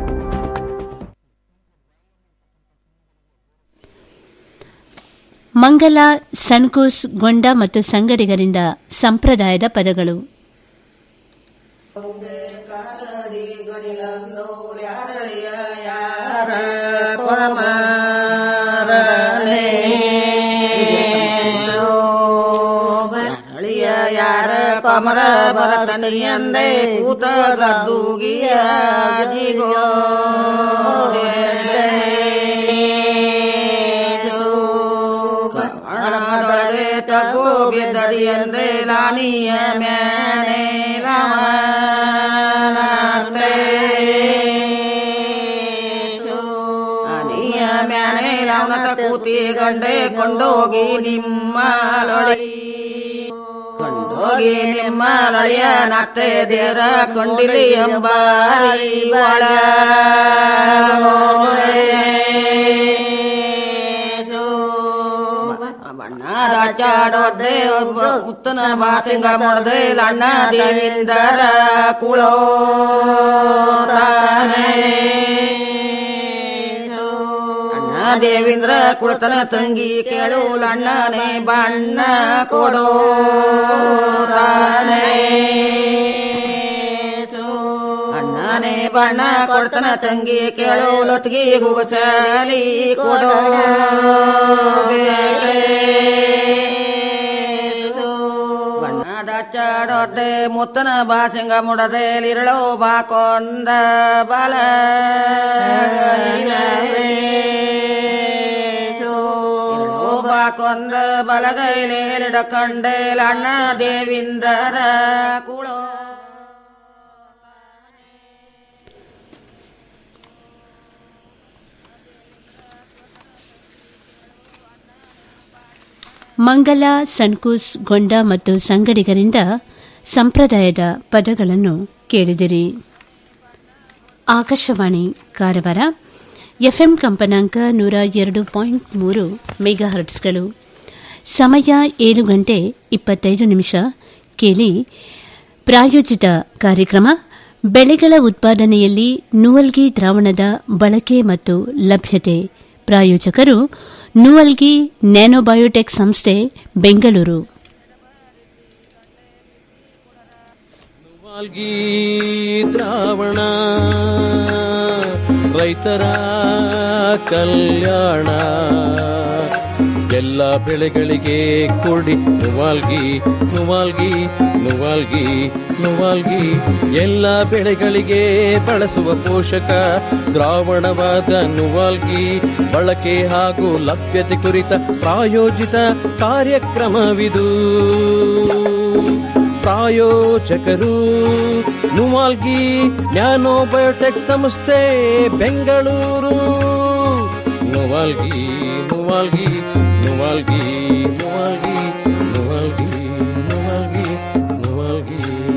ಮಂಗಲ ಸಣ್ಕೂಸ್ ಗೊಂಡ ಮತ್ತು ಸಂಗಡಿಗರಿಂದ ಸಂಪ್ರದಾಯದ ಪದಗಳು
ಯಾರ ಕಮರ ಬರತನಿಯಂದೆ ಕೂತ ಗದ್ದುಗಿಯ ಜಿಗೋ ಕಣದೊಳಗೆ ತಗೋ ಬಿದ್ದಡಿಯಂದೆ ಲಾನಿಯ ಮ್ಯಾನೆ ರಾಮನಾತೆ ಅನಿಯ ಮ್ಯಾನೆ ರಾವಣತ ಕೂತಿ ಗಂಡೆ ಕೊಂಡೋಗಿ ನಿಮ್ಮ ಲೊಳಿ ಕೊಂಡೋಗಿ ನಿಮ್ಮ ಲಳಿಯ ನತ್ತೆ ದೇರ ಕೊಂಡಿಲಿ ಎಂಬ ಒಳ ಬಣ್ಣದ ಚಾಡೋದೆ ಒಬ್ಬ ಉತ್ತನ ಬಾಸಿಂಗ ಮಾಡದೆ ಲಣ್ಣ ದೇವಿಂದರ ಕುಳೋ ಅಣ್ಣ ದೇವೇಂದ್ರ ಕುಳತನ ತಂಗಿ ಕೇಳು ಲಣ್ಣನೆ ಬಣ್ಣ ಕೊಡೋ ಅಣ್ಣನೆ ಬಣ್ಣ ಕೊಡ್ತನ ತಂಗಿ ಕೇಳು ಲೊತ್ಗಿ ಗುಗಸಲಿ ಕೊಡೋ ಬಣ್ಣದ ಚಾಡೋದೆ ಮುತ್ತನ ಬಾಸಿಂಗ ಮುಡದೆ ಲಿರಳೋ ಬಾಕೊಂದ ಬಲ ಬಾಕೊಂದ ಬಲಗೈಲೆ ಹಿಡಕೊಂಡೇಲ ಅಣ್ಣ ದೇವಿಂದರ ಕುಳೋ
ಮಂಗಲ ಸನ್ಕೂಸ್ ಗೊಂಡ ಮತ್ತು ಸಂಗಡಿಗರಿಂದ ಸಂಪ್ರದಾಯದ ಪದಗಳನ್ನು ಕೇಳಿದಿರಿ ಆಕಾಶವಾಣಿ ಕಾರವಾರ ಎಫ್ಎಂ ಕಂಪನಾಂಕ ನೂರ ಎರಡು ಪಾಯಿಂಟ್ ಮೂರು ಮೆಗಾ ಹರ್ಟ್ಸ್ಗಳು ಸಮಯ ಏಳು ಗಂಟೆ ಇಪ್ಪತ್ತೈದು ನಿಮಿಷ ಕೇಳಿ ಪ್ರಾಯೋಜಿತ ಕಾರ್ಯಕ್ರಮ ಬೆಳೆಗಳ ಉತ್ಪಾದನೆಯಲ್ಲಿ ನುವಲ್ಗಿ ದ್ರಾವಣದ ಬಳಕೆ ಮತ್ತು ಲಭ್ಯತೆ ಪ್ರಾಯೋಜಕರು ನುವಲ್ಗಿ ನ್ಯಾನೋಬಯೋಟೆಕ್ ಸಂಸ್ಥೆ ಬೆಂಗಳೂರು
ವಾಲ್ಗಿ ದ್ರಾವಣ ರೈತರ ಕಲ್ಯಾಣ ಎಲ್ಲ ಬೆಳೆಗಳಿಗೆ ಕೊಡಿ ನುವಾಲ್ಗಿ ನುವಾಲ್ಗಿ ನುವಾಲ್ಗಿ ನುವಾಲ್ಗಿ ಎಲ್ಲ ಬೆಳೆಗಳಿಗೆ ಬಳಸುವ ಪೋಷಕ ದ್ರಾವಣವಾದ ನುವಾಲ್ಗಿ ಬಳಕೆ ಹಾಗೂ ಲಭ್ಯತೆ ಕುರಿತ ಪ್ರಾಯೋಜಿತ ಕಾರ್ಯಕ್ರಮವಿದು ಪ್ರಾಯೋಜಕರು ನುವಾಲ್ಗಿ ನ್ಯಾನೋ ಬಯೋಟೆಕ್ ಸಂಸ್ಥೆ ಬೆಂಗಳೂರು ನುವಾಲ್ಗಿ ನುವಾಲ್ಗಿ ನುವಾಲ್ಗಿ ನುವಾಲ್ಗಿ ನುವಾಲ್ಗಿ ನುವಾಲ್ಗಿ ನುವಾಲ್ಗಿ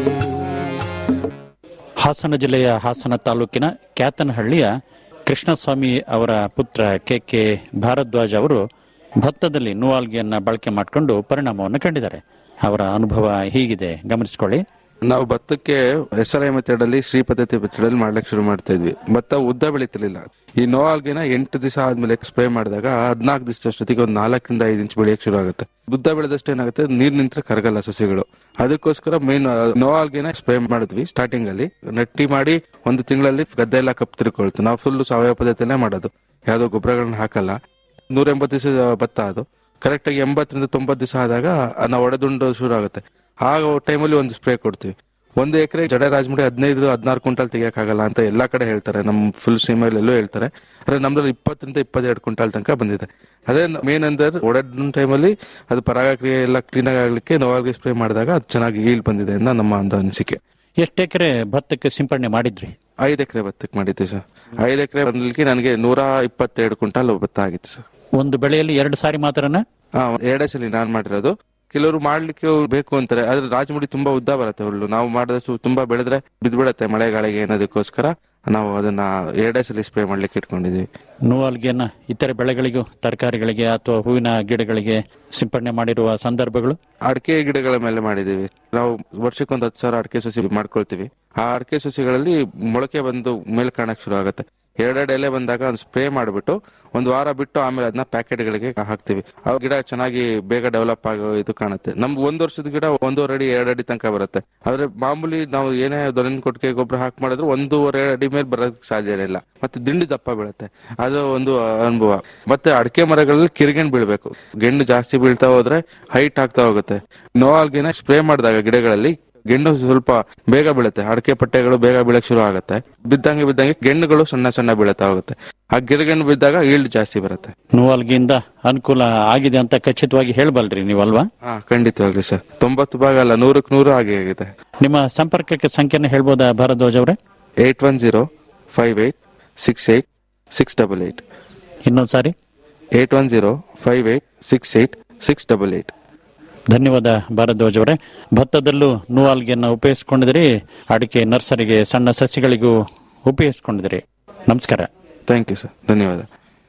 ಹಾಸನ ಜಿಲ್ಲೆಯ ಹಾಸನ ತಾಲೂಕಿನ ಕ್ಯಾತನಹಳ್ಳಿಯ ಕೃಷ್ಣಸ್ವಾಮಿ ಅವರ ಪುತ್ರ ಕೆ ಕೆ ಭಾರದ್ವಾಜ್ ಅವರು ಭತ್ತದಲ್ಲಿ ನುವಾಲ್ಗಿಯನ್ನ ಬಳಕೆ ಮಾಡಿಕೊಂಡು ಪರಿಣಾಮವನ್ನು ಕಂಡಿದ್ದಾರೆ ಅವರ ಅನುಭವ ಹೀಗಿದೆ ಗಮನಿಸಿಕೊಳ್ಳಿ
ನಾವು ಭತ್ತಕ್ಕೆ ಎಸ್ ಆರ್ ಐ ಮೆಥಡ್ ಅಲ್ಲಿ ಶ್ರೀ ಪದ್ಧತಿ ಮೆಥಡ್ ಅಲ್ಲಿ ಮಾಡ್ಲಿಕ್ಕೆ ಶುರು ಮಾಡ್ತಾ ಇದ್ವಿ ಭತ್ತ ಉದ್ದ ಬೆಳೀತಿರ್ಲಿಲ್ಲ ಈ ನೋವಾಲ್ಗಿನ ಎಂಟು ದಿವಸ ಆದ್ಮೇಲೆ ಸ್ಪ್ರೇ ಮಾಡಿದಾಗ ಹದಿನಾಲ್ಕು ದಿವಸ ಅಷ್ಟೊತ್ತಿಗೆ ಒಂದು ನಾಲ್ಕರಿಂದ ಐದು ಇಂಚ್ ಬೆಳೆಯಕ್ಕೆ ಶುರು ಆಗುತ್ತೆ ಉದ್ದ ಬೆಳೆದಷ್ಟು ಏನಾಗುತ್ತೆ ನೀರ್ ನಿಂತ್ರೆ ಕರಗಲ್ಲ ಸಸಿಗಳು ಅದಕ್ಕೋಸ್ಕರ ಮೇನ್ ನೋವಾಲ್ಗಿನ ಸ್ಪ್ರೇ ಮಾಡಿದ್ವಿ ಸ್ಟಾರ್ಟಿಂಗ್ ಅಲ್ಲಿ ನಟ್ಟಿ ಮಾಡಿ ಒಂದು ತಿಂಗಳಲ್ಲಿ ಗದ್ದೆ ಎಲ್ಲ ಕಪ್ ತಿರ್ಕೊಳ್ತು ನಾವು ಫುಲ್ ಸಾವಯವ ಪದ್ಧತಿಯಲ್ಲೇ ಮಾಡೋದು ಯಾವ್ದೋ ಗೊಬ್ಬರಗಳನ್ನ ಹಾಕಲ್ಲ ನೂರ ಎಂಬತ್ತು ದಿವಸ ಭತ್ತ ಅದು ಕರೆಕ್ಟ್ ಆಗಿ ಎಂಬತ್ತರಿಂದ ತೊಂಬತ್ತು ದಿವಸ ಆದಾಗ ನಾವು ಒಡೆದುಂಡು ಶುರು ಆಗುತ್ತೆ ಆ ಟೈಮಲ್ಲಿ ಒಂದು ಸ್ಪ್ರೇ ಕೊಡ್ತೀವಿ ಒಂದು ಎಕರೆ ಜಡ ರಾಜಮುಡಿ ಹದಿನೈದು ಹದಿನಾರು ಕ್ವಿಂಟಲ್ ತೆಗಿಯಕ್ಕಾಗಲ್ಲ ಅಂತ ಎಲ್ಲಾ ಕಡೆ ಹೇಳ್ತಾರೆ ನಮ್ಮ ಫುಲ್ ಸೀಮೆಲ್ ಎಲ್ಲೂ ಹೇಳ್ತಾರೆ ಆದ್ರೆ ನಮ್ದ್ರಲ್ಲಿ ಇಪ್ಪತ್ತರಿಂದ ಇಪ್ಪತ್ತೆರಡು ಕ್ವಿಂಟಲ್ ತನಕ ಬಂದಿದೆ ಅದೇ ಮೇನ್ ಅಂದ್ರೆ ಒಡೆದ ಟೈಮಲ್ಲಿ ಅದು ಪರಾಗಕ್ರಿಯೆ ಎಲ್ಲ ಕ್ಲೀನ್ ಆಗ್ಲಿಕ್ಕೆ ನೋವಾಗಿ ಸ್ಪ್ರೇ ಮಾಡಿದಾಗ ಅದು ಚೆನ್ನಾಗಿ ಈಲ್ ಬಂದಿದೆ ಅಂತ ನಮ್ಮ ಒಂದು ಅನಿಸಿಕೆ
ಎಷ್ಟು ಎಕರೆ ಭತ್ತಕ್ಕೆ ಸಿಂಪಡಣೆ ಮಾಡಿದ್ರಿ
ಐದು ಎಕರೆ ಭತ್ತಕ್ಕೆ ಮಾಡಿದ್ವಿ ಸರ್ ಐದು ಎಕರೆ ಬಂದಲಿಕ್ಕೆ ನನಗೆ ನೂರ ಇಪ್ಪತ್ತೆರಡು ಕ್ವಿಂಟಲ್ ಭತ್ತ ಆಗಿತ್ತು ಸರ್
ಒಂದು ಬೆಳೆಯಲ್ಲಿ ಎರಡು ಸಾರಿ ಮಾತ್ರನ
ಹಾ ಎರಡೇ ಸಲ ನಾನ್ ಮಾಡಿರೋದು ಕೆಲವರು ಮಾಡ್ಲಿಕ್ಕೆ ಬೇಕು ಅಂತಾರೆ ಆದ್ರೆ ರಾಜಮುಡಿ ತುಂಬಾ ಉದ್ದ ಬರುತ್ತೆ ಹುಲ್ಲು ನಾವು ಮಾಡಿದಷ್ಟು ತುಂಬಾ ಬೆಳೆದ್ರೆ ಬಿದ್ಬಿಡತ್ತೆ ಮಳೆಗಾಳಿಗೆ ಏನದಕ್ಕೋಸ್ಕರ ನಾವು ಅದನ್ನ ಎರಡೇ ಸಲ ಸ್ಪ್ರೇ ಮಾಡ್ಲಿಕ್ಕೆ ಇಟ್ಕೊಂಡಿದೀವಿ
ನೂವಾಲ್ಗಿಯನ್ನ ಇತರೆ ಬೆಳೆಗಳಿಗೂ ತರಕಾರಿಗಳಿಗೆ ಅಥವಾ ಹೂವಿನ ಗಿಡಗಳಿಗೆ ಸಿಂಪಡಣೆ ಮಾಡಿರುವ ಸಂದರ್ಭಗಳು
ಅಡಿಕೆ ಗಿಡಗಳ ಮೇಲೆ ಮಾಡಿದೀವಿ ನಾವು ವರ್ಷಕ್ಕೊಂದು ಹತ್ತು ಸಾವಿರ ಅಡಿಕೆ ಸಸಿ ಮಾಡ್ಕೊಳ್ತೀವಿ ಆ ಅಡಿಕೆ ಸಸಿಗಳಲ್ಲಿ ಮೊಳಕೆ ಬಂದು ಮೇಲ್ ಕಾಣಕ್ ಶುರು ಆಗುತ್ತೆ ಎರಡೆರಡು ಎಲೆ ಬಂದಾಗ ಒಂದು ಸ್ಪ್ರೇ ಮಾಡಿಬಿಟ್ಟು ಒಂದು ವಾರ ಬಿಟ್ಟು ಆಮೇಲೆ ಅದನ್ನ ಪ್ಯಾಕೆಟ್ಗಳಿಗೆ ಹಾಕ್ತಿವಿ ಆ ಗಿಡ ಚೆನ್ನಾಗಿ ಬೇಗ ಡೆವಲಪ್ ಆಗೋ ಇದು ಕಾಣುತ್ತೆ ನಮ್ದು ಒಂದ್ ವರ್ಷದ ಗಿಡ ಒಂದೂವರೆ ಅಡಿ ಎರಡು ಅಡಿ ತನಕ ಬರುತ್ತೆ ಆದ್ರೆ ಮಾಮೂಲಿ ನಾವು ಏನೇ ದೊರೆನ್ ಕೊಟ್ಟಿಗೆ ಗೊಬ್ಬರ ಹಾಕಿ ಮಾಡಿದ್ರು ಒಂದೂವರೆ ಅಡಿ ಮೇಲೆ ಬರೋದಕ್ಕೆ ಸಾಧ್ಯ ಇಲ್ಲ ಮತ್ತೆ ದಿಂಡಿ ದಪ್ಪ ಬೀಳುತ್ತೆ ಅದು ಒಂದು ಅನುಭವ ಮತ್ತೆ ಅಡಿಕೆ ಮರಗಳಲ್ಲಿ ಕಿರಿಗೆಣ್ ಬೀಳ್ಬೇಕು ಗೆಣ್ಣು ಜಾಸ್ತಿ ಬೀಳ್ತಾ ಹೋದ್ರೆ ಹೈಟ್ ಆಗ್ತಾ ಹೋಗುತ್ತೆ ನೋವಾಲ್ಗಿನ ಸ್ಪ್ರೇ ಮಾಡಿದಾಗ ಗಿಡಗಳಲ್ಲಿ ಗೆಣ್ಣು ಸ್ವಲ್ಪ ಬೇಗ ಬೀಳುತ್ತೆ ಅಡಿಕೆ ಪಟ್ಟೆಗಳು ಬೇಗ ಬೀಳಕ್ ಶುರು ಆಗುತ್ತೆ ಬಿದ್ದಂಗೆ ಬಿದ್ದಂಗೆ ಗೆಣ್ಣುಗಳು ಸಣ್ಣ ಸಣ್ಣ ಬೀಳುತ್ತಾ ಹೋಗುತ್ತೆ ಆ ಗಿರಿಗೆಣ್ಣು ಬಿದ್ದಾಗ ಈಲ್ಡ್ ಜಾಸ್ತಿ ಬರುತ್ತೆ
ನೂವಾಲ್ಗಿಯಿಂದ ಅನುಕೂಲ ಆಗಿದೆ ಅಂತ ಖಚಿತವಾಗಿ ಹೇಳ್ಬಲ್ರಿ ನೀವಲ್ವಾ
ಹಾ ಖಂಡಿತವಾಗ್ಲಿ ಸರ್ ತೊಂಬತ್ತು ಭಾಗ ಅಲ್ಲ ನೂರಕ್ಕೆ ನೂರು ಆಗಿ ಆಗಿದೆ
ನಿಮ್ಮ ಸಂಪರ್ಕಕ್ಕೆ ಸಂಖ್ಯೆನ ಹೇಳ್ಬೋದಾ ಭಾರದ್ವಾಜ್ ಅವರೇ
eight one zero five eight six eight six double eight
ಇನ್ನೊಂದ್ ಸಾರಿ
eight one zero five eight six eight six double eight
ಧನ್ಯವಾದ ಭಾರದ್ವಾಜ್ ಅವರೇ ಭತ್ತದಲ್ಲೂ ನೂವಾಲ್ಗಿಯನ್ನ ಉಪಯೋಗಿಸಿಕೊಂಡಿದ್ರಿ ಅಡಿಕೆ ನರ್ಸರಿಗೆ ಸಣ್ಣ ಸಸಿಗಳಿಗೂ ಉಪಯೋಗಿಸಿಕೊಂಡಿದ್ರಿ ನಮಸ್ಕಾರ
ಥ್ಯಾಂಕ್ ಯು ಸರ್ ಧನ್ಯವಾದ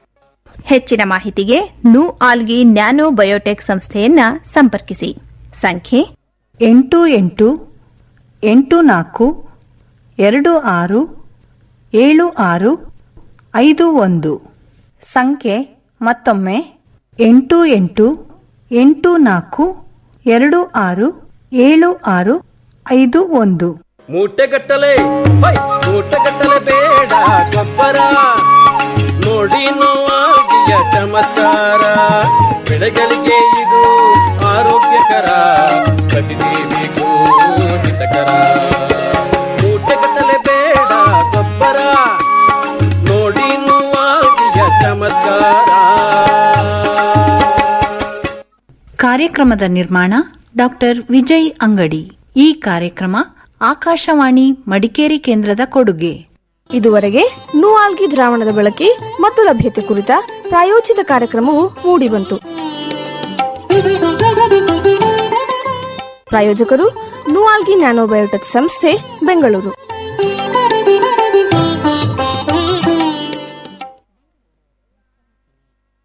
ಹೆಚ್ಚಿನ ಮಾಹಿತಿಗೆ ನು ಆಲ್ಗಿ ನ್ಯಾನೋ ಬಯೋಟೆಕ್ ಸಂಸ್ಥೆಯನ್ನ ಸಂಪರ್ಕಿಸಿ ಸಂಖ್ಯೆ
ಎಂಟು ಎಂಟು ಎಂಟು ನಾಲ್ಕು ಎರಡು ಆರು ಏಳು ಆರು ಐದು ಒಂದು ಸಂಖ್ಯೆ ಮತ್ತೊಮ್ಮೆ ಎಂಟು ಎಂಟು ಎಂಟು ನಾಲ್ಕು ಎರಡು ಆರು ಏಳು ಆರು ಐದು ಒಂದು
ಮೂಟೆಗಟ್ಟಲೆ ಹೈ, ಮೂಟೆಗಟ್ಟಲೆ ಬೇಡ ಗೊಬ್ಬರ ನೋಡಿ ನೋವಾಗಿಯ ಚಮತ್ಕಾರ ಬೆಳೆಗಳಿಗೆ ಇದು ಆರೋಗ್ಯಕರ ಪ್ರತಿದೇವಿಗೂ ಹಿತಕರ ಮೂಟೆಗಟ್ಟಲೆ ಬೇಡ ಗೊಬ್ಬರ ನೋಡಿ ನೋವಾಗಿಯ ಚಮತ್ಕಾರ
ಕಾರ್ಯಕ್ರಮದ ನಿರ್ಮಾಣ ಡಾಕ್ಟರ್ ವಿಜಯ್ ಅಂಗಡಿ ಈ ಕಾರ್ಯಕ್ರಮ ಆಕಾಶವಾಣಿ ಮಡಿಕೇರಿ ಕೇಂದ್ರದ ಕೊಡುಗೆ
ಇದುವರೆಗೆ ನೂಆಲ್ಗಿ ದ್ರಾವಣದ ಬಳಕೆ ಮತ್ತು ಲಭ್ಯತೆ ಕುರಿತ ಪ್ರಾಯೋಜಿತ ಕಾರ್ಯಕ್ರಮವು ಮೂಡಿಬಂತು ಪ್ರಾಯೋಜಕರು ನೂಆಲ್ಗಿ ನ್ಯಾನೋಬಯೋಟೆಕ್ ಸಂಸ್ಥೆ ಬೆಂಗಳೂರು